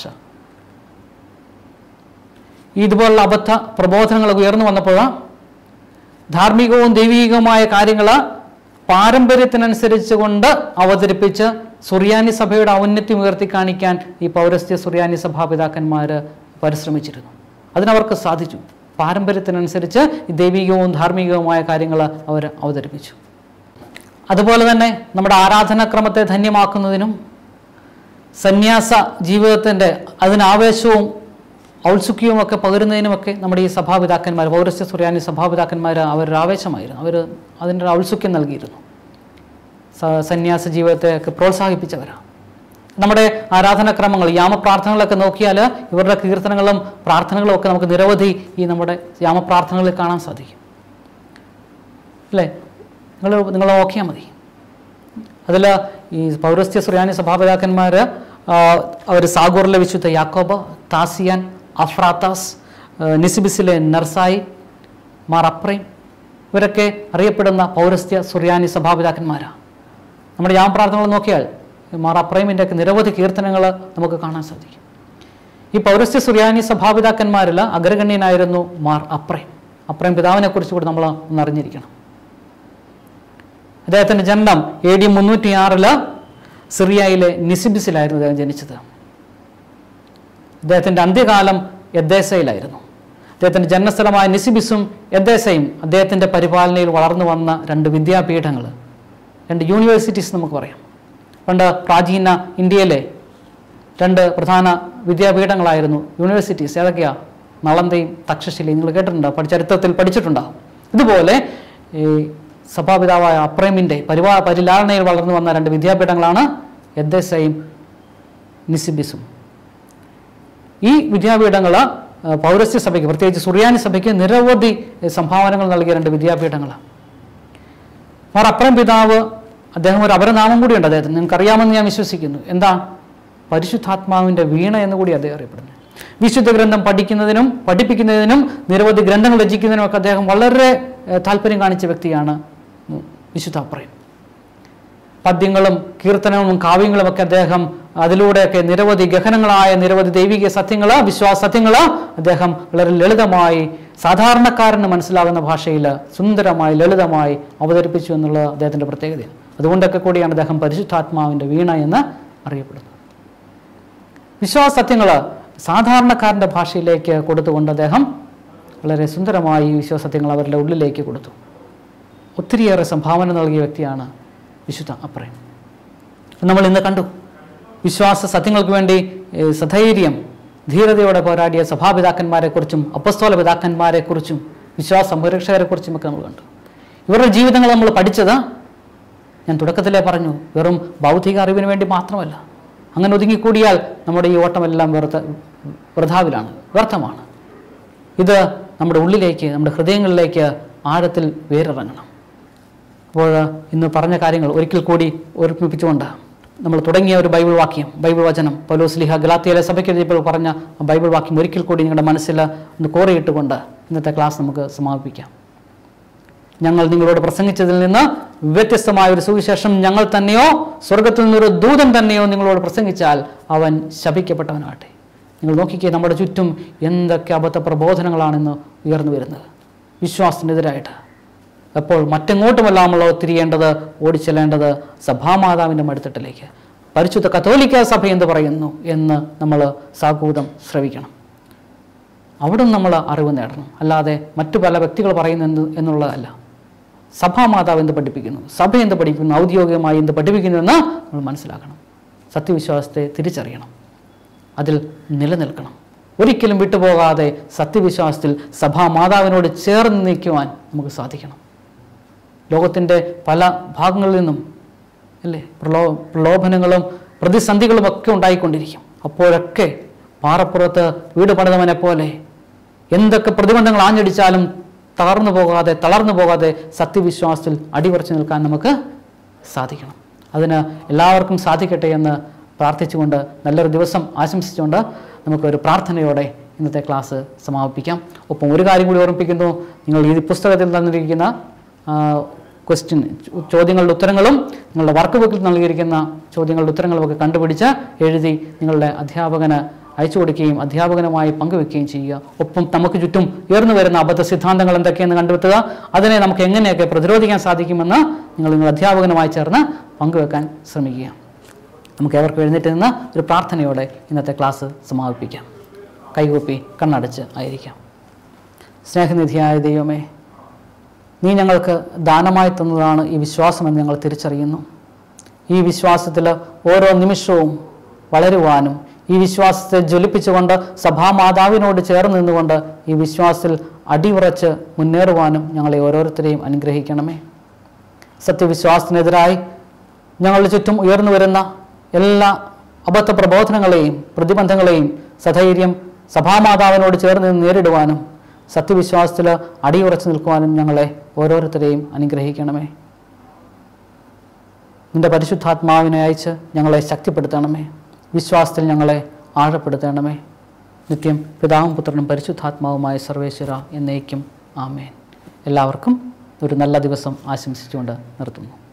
ഇതുപോലുള്ള അബദ്ധ പ്രബോധനങ്ങൾ ഉയർന്നു വന്നപ്പോൾ ധാർമ്മികവും ദൈവീകവുമായ കാര്യങ്ങൾ പാരമ്പര്യത്തിനനുസരിച്ച് കൊണ്ട് അവതരിപ്പിച്ച് സുറിയാനി സഭയുടെ ഔന്നത്യം ഉയർത്തി കാണിക്കാൻ ഈ പൗരസ്ത്യ സുറിയാനി സഭാപിതാക്കന്മാർ പരിശ്രമിച്ചിരുന്നു അതിനവർക്ക് സാധിച്ചു പാരമ്പര്യത്തിനനുസരിച്ച് ഈ ദൈവികവും ധാർമ്മികവുമായ കാര്യങ്ങൾ അവർ അവതരിപ്പിച്ചു അതുപോലെ തന്നെ നമ്മുടെ ആരാധനാക്രമത്തെ ധന്യമാക്കുന്നതിനും സന്യാസ ജീവിതത്തിൻ്റെ അതിനാവേശവും ഔത്സുക്യവും ഒക്കെ പകരുന്നതിനുമൊക്കെ നമ്മുടെ ഈ സഭാപിതാക്കന്മാർ പൗരസ്ത്യ സുറിയാനി സഭാപിതാക്കന്മാർ അവരൊരു ആവേശമായിരുന്നു അവർ അതിൻ്റെ ഒരു ഔത്സുക്യം നൽകിയിരുന്നു സ- സന്യാസ ജീവിതത്തെ ഒക്കെ പ്രോത്സാഹിപ്പിച്ചവരാണ് നമ്മുടെ ആരാധനാക്രമങ്ങൾ യാമപ്രാർത്ഥനകളൊക്കെ നോക്കിയാൽ ഇവരുടെ കീർത്തനങ്ങളും പ്രാർത്ഥനകളും ഒക്കെ നമുക്ക് നിരവധി ഈ നമ്മുടെ യാമപ്രാർത്ഥനകളിൽ കാണാൻ സാധിക്കും അല്ലേ നിങ്ങൾ നിങ്ങൾ നോക്കിയാൽ മതി അതിൽ ഈ പൗരസ്ത്യ സുറിയാനി സഭാപിതാക്കന്മാർ അവർ സാഗൂറിലെ വിശുദ്ധ യാക്കോബ് താസിയാൻ അഫ്രാത്താസ് ആ, നിസിബിസിലെ നർസായി മാർ അപ്രൈം ഇവരൊക്കെ അറിയപ്പെടുന്ന പൗരസ്ത്യ സുറിയാനി സഭാപിതാക്കന്മാരാണ് നമ്മുടെ യാം പ്രാർത്ഥനകൾ നോക്കിയാൽ മാർ അപ്രൈമിൻ്റെ ഒക്കെ നിരവധി കീർത്തനങ്ങൾ നമുക്ക് കാണാൻ സാധിക്കും ഈ പൗരസ്ത്യ സുറിയാനി സഭാപിതാക്കന്മാരിൽ അഗ്രഗണ്യനായിരുന്നു മാർ അപ്രൈം അപ്രൈം പിതാവിനെ കുറിച്ച് കൂടി നമ്മൾ ഒന്ന് അറിഞ്ഞിരിക്കണം അദ്ദേഹത്തിൻ്റെ ജനനം എ ഡി മുന്നൂറ്റി ആറില് സിറിയയിലെ നിസിബിസിലായിരുന്നു അദ്ദേഹം ജനിച്ചത് അദ്ദേഹത്തിൻ്റെ അന്ത്യകാലം എദ്ദേസയിലായിരുന്നു അദ്ദേഹത്തിൻ്റെ ജന്മസ്ഥലമായ നിസിബിസും എദ്ദേസയും അദ്ദേഹത്തിൻ്റെ പരിപാലനയിൽ വളർന്നു വന്ന രണ്ട് വിദ്യാപീഠങ്ങൾ രണ്ട് യൂണിവേഴ്സിറ്റീസ് നമുക്ക് പറയാം പണ്ട് പ്രാചീന ഇന്ത്യയിലെ രണ്ട് പ്രധാന വിദ്യാപീഠങ്ങളായിരുന്നു യൂണിവേഴ്സിറ്റീസ് ഏതൊക്കെയാ നളന്തയും തക്ഷശിലയും നിങ്ങൾ കേട്ടിട്ടുണ്ടോ പഠി ചരിത്രത്തിൽ പഠിച്ചിട്ടുണ്ടാകും ഇതുപോലെ ഈ സഭാപിതാവായ അപ്രേമിൻ്റെ പരിപാ പരിലാളനയിൽ വളർന്നു വന്ന രണ്ട് വിദ്യാപീഠങ്ങളാണ് എദ്ദേശയും നിസിബിസും ഈ വിദ്യാപീഠങ്ങൾ പൗരസ്ത്യ സഭയ്ക്ക് പ്രത്യേകിച്ച് സുറിയാനി സഭയ്ക്ക് നിരവധി ഏഹ്, സംഭാവനകൾ നൽകിയ രണ്ട് വിദ്യാപീഠങ്ങളാണ് മാർ അപ്രം പിതാവ് അദ്ദേഹം ഒരു അപരനാമം കൂടിയുണ്ട് അദ്ദേഹത്തിന് നിങ്ങൾക്ക് അറിയാമെന്ന് ഞാൻ വിശ്വസിക്കുന്നു എന്താ പരിശുദ്ധാത്മാവിൻ്റെ വീണ എന്ന് കൂടി അദ്ദേഹം അറിയപ്പെടുന്നു വിശുദ്ധ ഗ്രന്ഥം പഠിക്കുന്നതിനും പഠിപ്പിക്കുന്നതിനും നിരവധി ഗ്രന്ഥങ്ങൾ രചിക്കുന്നതിനും ഒക്കെ അദ്ദേഹം വളരെ ഏഹ്, താല്പര്യം കാണിച്ച വ്യക്തിയാണ് ഉം, വിശുദ്ധ അപ്രയം പദ്യങ്ങളും കീർത്തനവും കാവ്യങ്ങളും ഒക്കെ അദ്ദേഹം അതിലൂടെയൊക്കെ നിരവധി ഗഹനങ്ങളായ നിരവധി ദൈവിക സത്യങ്ങൾ വിശ്വാസ സത്യങ്ങൾ അദ്ദേഹം വളരെ ലളിതമായി സാധാരണക്കാരന് മനസ്സിലാകുന്ന ഭാഷയിൽ സുന്ദരമായി ലളിതമായി അവതരിപ്പിച്ചു എന്നുള്ളത് അദ്ദേഹത്തിൻ്റെ പ്രത്യേകതയാണ് അതുകൊണ്ടൊക്കെ കൂടിയാണ് അദ്ദേഹം പരിശുദ്ധാത്മാവിൻ്റെ വീണ എന്ന് അറിയപ്പെടുന്നത് വിശ്വാസ സത്യങ്ങൾ സാധാരണക്കാരൻ്റെ ഭാഷയിലേക്ക് കൊടുത്തുകൊണ്ട് അദ്ദേഹം വളരെ സുന്ദരമായി ഈ വിശ്വാസ സത്യങ്ങൾ അവരുടെ ഉള്ളിലേക്ക് കൊടുത്തു ഒത്തിരിയേറെ സംഭാവന നൽകിയ വ്യക്തിയാണ് വിശുദ്ധ അപ്രയം നമ്മൾ ഇന്ന് കണ്ടു വിശ്വാസ സത്യങ്ങൾക്ക് വേണ്ടി ഏഹ്, സധൈര്യം ധീരതയോടെ പോരാടിയ സഭാപിതാക്കന്മാരെക്കുറിച്ചും അപ്പസ്തോല പിതാക്കന്മാരെക്കുറിച്ചും വിശ്വാസ സംരക്ഷകരെക്കുറിച്ചും ഒക്കെ നമ്മൾ കണ്ടു ഇവരുടെ ജീവിതങ്ങൾ നമ്മൾ പഠിച്ചത് ഞാൻ തുടക്കത്തിലേ പറഞ്ഞു വെറും ഭൗതിക അറിവിന് വേണ്ടി മാത്രമല്ല അങ്ങനെ ഒതുങ്ങിക്കൂടിയാൽ നമ്മുടെ ഈ ഓട്ടമെല്ലാം വെറുത്ത വൃഥാവിലാണ് വ്യർത്ഥമാണ് ഇത് നമ്മുടെ ഉള്ളിലേക്ക് നമ്മുടെ ഹൃദയങ്ങളിലേക്ക് ആഴത്തിൽ വേരിറങ്ങണം അപ്പോൾ ഇന്ന് പറഞ്ഞ കാര്യങ്ങൾ ഒരിക്കൽ കൂടി ഓർമ്മിപ്പിച്ചുകൊണ്ട് നമ്മൾ തുടങ്ങിയ ഒരു ബൈബിൾ വാക്യം ബൈബിൾ വചനം പൗലോസ്ലിഹ ഗലാത്തിയിലെ സഭയ്ക്ക് എഴുതിയപ്പോൾ പറഞ്ഞ ആ ബൈബിൾ വാക്യം ഒരിക്കൽ കൂടി നിങ്ങളുടെ മനസ്സിൽ ഒന്ന് കോറിയിട്ടുകൊണ്ട് ഇന്നത്തെ ക്ലാസ് നമുക്ക് സമാപിപ്പിക്കാം ഞങ്ങൾ നിങ്ങളോട് പ്രസംഗിച്ചതിൽ നിന്ന് വ്യത്യസ്തമായ ഒരു സുവിശേഷം ഞങ്ങൾ തന്നെയോ സ്വർഗത്തിൽ നിന്നൊരു ദൂതൻ തന്നെയോ നിങ്ങളോട് പ്രസംഗിച്ചാൽ അവൻ ശപിക്കപ്പെട്ടവനാട്ടെ നിങ്ങൾ നോക്കിക്കേ നമ്മുടെ ചുറ്റും എന്തൊക്കെ അബദ്ധ പ്രബോധനങ്ങളാണെന്ന് ഉയർന്നു വരുന്നത് വിശ്വാസത്തിനെതിരായിട്ട് അപ്പോൾ മറ്റെങ്ങോട്ടുമല്ല നമ്മൾ തിരിയേണ്ടത് ഓടിച്ചെല്ലേണ്ടത് സഭാമാതാവിൻ്റെ മടുത്തട്ടിലേക്ക് പരിശുദ്ധ കത്തോലിക്ക സഭ എന്ന് പറയുന്നു എന്ന് നമ്മൾ സാഗൂതം ശ്രവിക്കണം അവിടെ നമ്മൾ അറിവ് നേടണം അല്ലാതെ മറ്റു പല വ്യക്തികൾ പറയുന്നു എന്ന് എന്നുള്ളതല്ല സഭാമാതാവ് എന്ത് പഠിപ്പിക്കുന്നു സഭ എന്ത് പഠിപ്പിക്കുന്നു ഔദ്യോഗികമായി എന്ത് പഠിപ്പിക്കുന്നു എന്ന് നമ്മൾ മനസ്സിലാക്കണം സത്യവിശ്വാസത്തെ തിരിച്ചറിയണം അതിൽ നിലനിൽക്കണം ഒരിക്കലും വിട്ടുപോകാതെ സത്യവിശ്വാസത്തിൽ സഭാമാതാവിനോട് ചേർന്ന് നിൽക്കുവാൻ നമുക്ക് സാധിക്കണം ലോകത്തിൻ്റെ പല ഭാഗങ്ങളിൽ നിന്നും അല്ലേ പ്രലോ പ്രലോഭനങ്ങളും പ്രതിസന്ധികളും ഒക്കെ ഉണ്ടായിക്കൊണ്ടിരിക്കും അപ്പോഴൊക്കെ പാറപ്പുറത്ത് വീട് പണിതവനെ പോലെ എന്തൊക്കെ പ്രതിബന്ധങ്ങൾ ആഞ്ഞടിച്ചാലും തകർന്നു പോകാതെ തളർന്നു പോകാതെ സത്യവിശ്വാസത്തിൽ അടിവറച്ചു നിൽക്കാൻ നമുക്ക് സാധിക്കണം അതിന് എല്ലാവർക്കും സാധിക്കട്ടെ എന്ന് പ്രാർത്ഥിച്ചുകൊണ്ട് നല്ലൊരു ദിവസം ആശംസിച്ചുകൊണ്ട് നമുക്കൊരു പ്രാർത്ഥനയോടെ ഇന്നത്തെ ക്ലാസ് സമാപിപ്പിക്കാം ഒപ്പം ഒരു കാര്യം കൂടി ഓർമ്മിപ്പിക്കുന്നു നിങ്ങൾ ഈ പുസ്തകത്തിൽ തന്നിരിക്കുന്ന ക്വസ്റ്റ്യൻ ചോദ്യങ്ങളുടെ ഉത്തരങ്ങളും നിങ്ങളുടെ വർക്ക് ബുക്കിൽ നൽകിയിരിക്കുന്ന ചോദ്യങ്ങളുടെ ഉത്തരങ്ങളും ഒക്കെ കണ്ടുപിടിച്ച് എഴുതി നിങ്ങളുടെ അധ്യാപകന് അയച്ചു കൊടുക്കുകയും അധ്യാപകനുമായി പങ്കുവെക്കുകയും ചെയ്യുക ഒപ്പം നമുക്ക് ചുറ്റും ഉയർന്നു വരുന്ന അബദ്ധ സിദ്ധാന്തങ്ങൾ എന്തൊക്കെയെന്ന് കണ്ടെത്തുക അതിനെ നമുക്ക് എങ്ങനെയൊക്കെ പ്രതിരോധിക്കാൻ സാധിക്കുമെന്ന് നിങ്ങൾ നിങ്ങളുടെ അധ്യാപകനുമായി ചേർന്ന് പങ്കുവെക്കാൻ ശ്രമിക്കുക നമുക്ക് ഏവർക്കും എഴുന്നേറ്റ് നിന്ന് ഒരു പ്രാർത്ഥനയോടെ ഇന്നത്തെ ക്ലാസ് സമാപിപ്പിക്കാം കൈകൂപ്പി കണ്ണടച്ച് ആയിരിക്കാം സ്നേഹനിധിയായ ദൈവമേ നീ ഞങ്ങൾക്ക് ദാനമായി തന്നതാണ് ഈ വിശ്വാസമെന്ന് ഞങ്ങൾ തിരിച്ചറിയുന്നു ഈ വിശ്വാസത്തിൽ ഓരോ നിമിഷവും വളരുവാനും ഈ വിശ്വാസത്തെ ജ്വലിപ്പിച്ചുകൊണ്ട് സഭാമാതാവിനോട് ചേർന്ന് നിന്നുകൊണ്ട് ഈ വിശ്വാസത്തിൽ അടിയുറച്ച് മുന്നേറുവാനും ഞങ്ങളെ ഓരോരുത്തരെയും അനുഗ്രഹിക്കണമേ സത്യവിശ്വാസത്തിനെതിരായി ഞങ്ങളുടെ ചുറ്റും ഉയർന്നു വരുന്ന എല്ലാ അബദ്ധ പ്രബോധനങ്ങളെയും പ്രതിബന്ധങ്ങളെയും സധൈര്യം സഭാമാതാവിനോട് ചേർന്ന് നിന്ന് നേരിടുവാനും സത്യവിശ്വാസത്തിൽ അടിയുറച്ചു നിൽക്കുവാനും ഞങ്ങളെ ഓരോരുത്തരെയും അനുഗ്രഹിക്കണമേ നിന്റെ പരിശുദ്ധാത്മാവിനെ അയച്ച് ഞങ്ങളെ ശക്തിപ്പെടുത്തണമേ വിശ്വാസത്തിൽ ഞങ്ങളെ ആഴപ്പെടുത്തണമേ നിത്യം പിതാവും പുത്രനും പരിശുദ്ധാത്മാവുമായ സർവേശ്വര എന്നേക്കും ആമേൻ എല്ലാവർക്കും ഒരു നല്ല ദിവസം ആശംസിച്ചുകൊണ്ട് നിർത്തുന്നു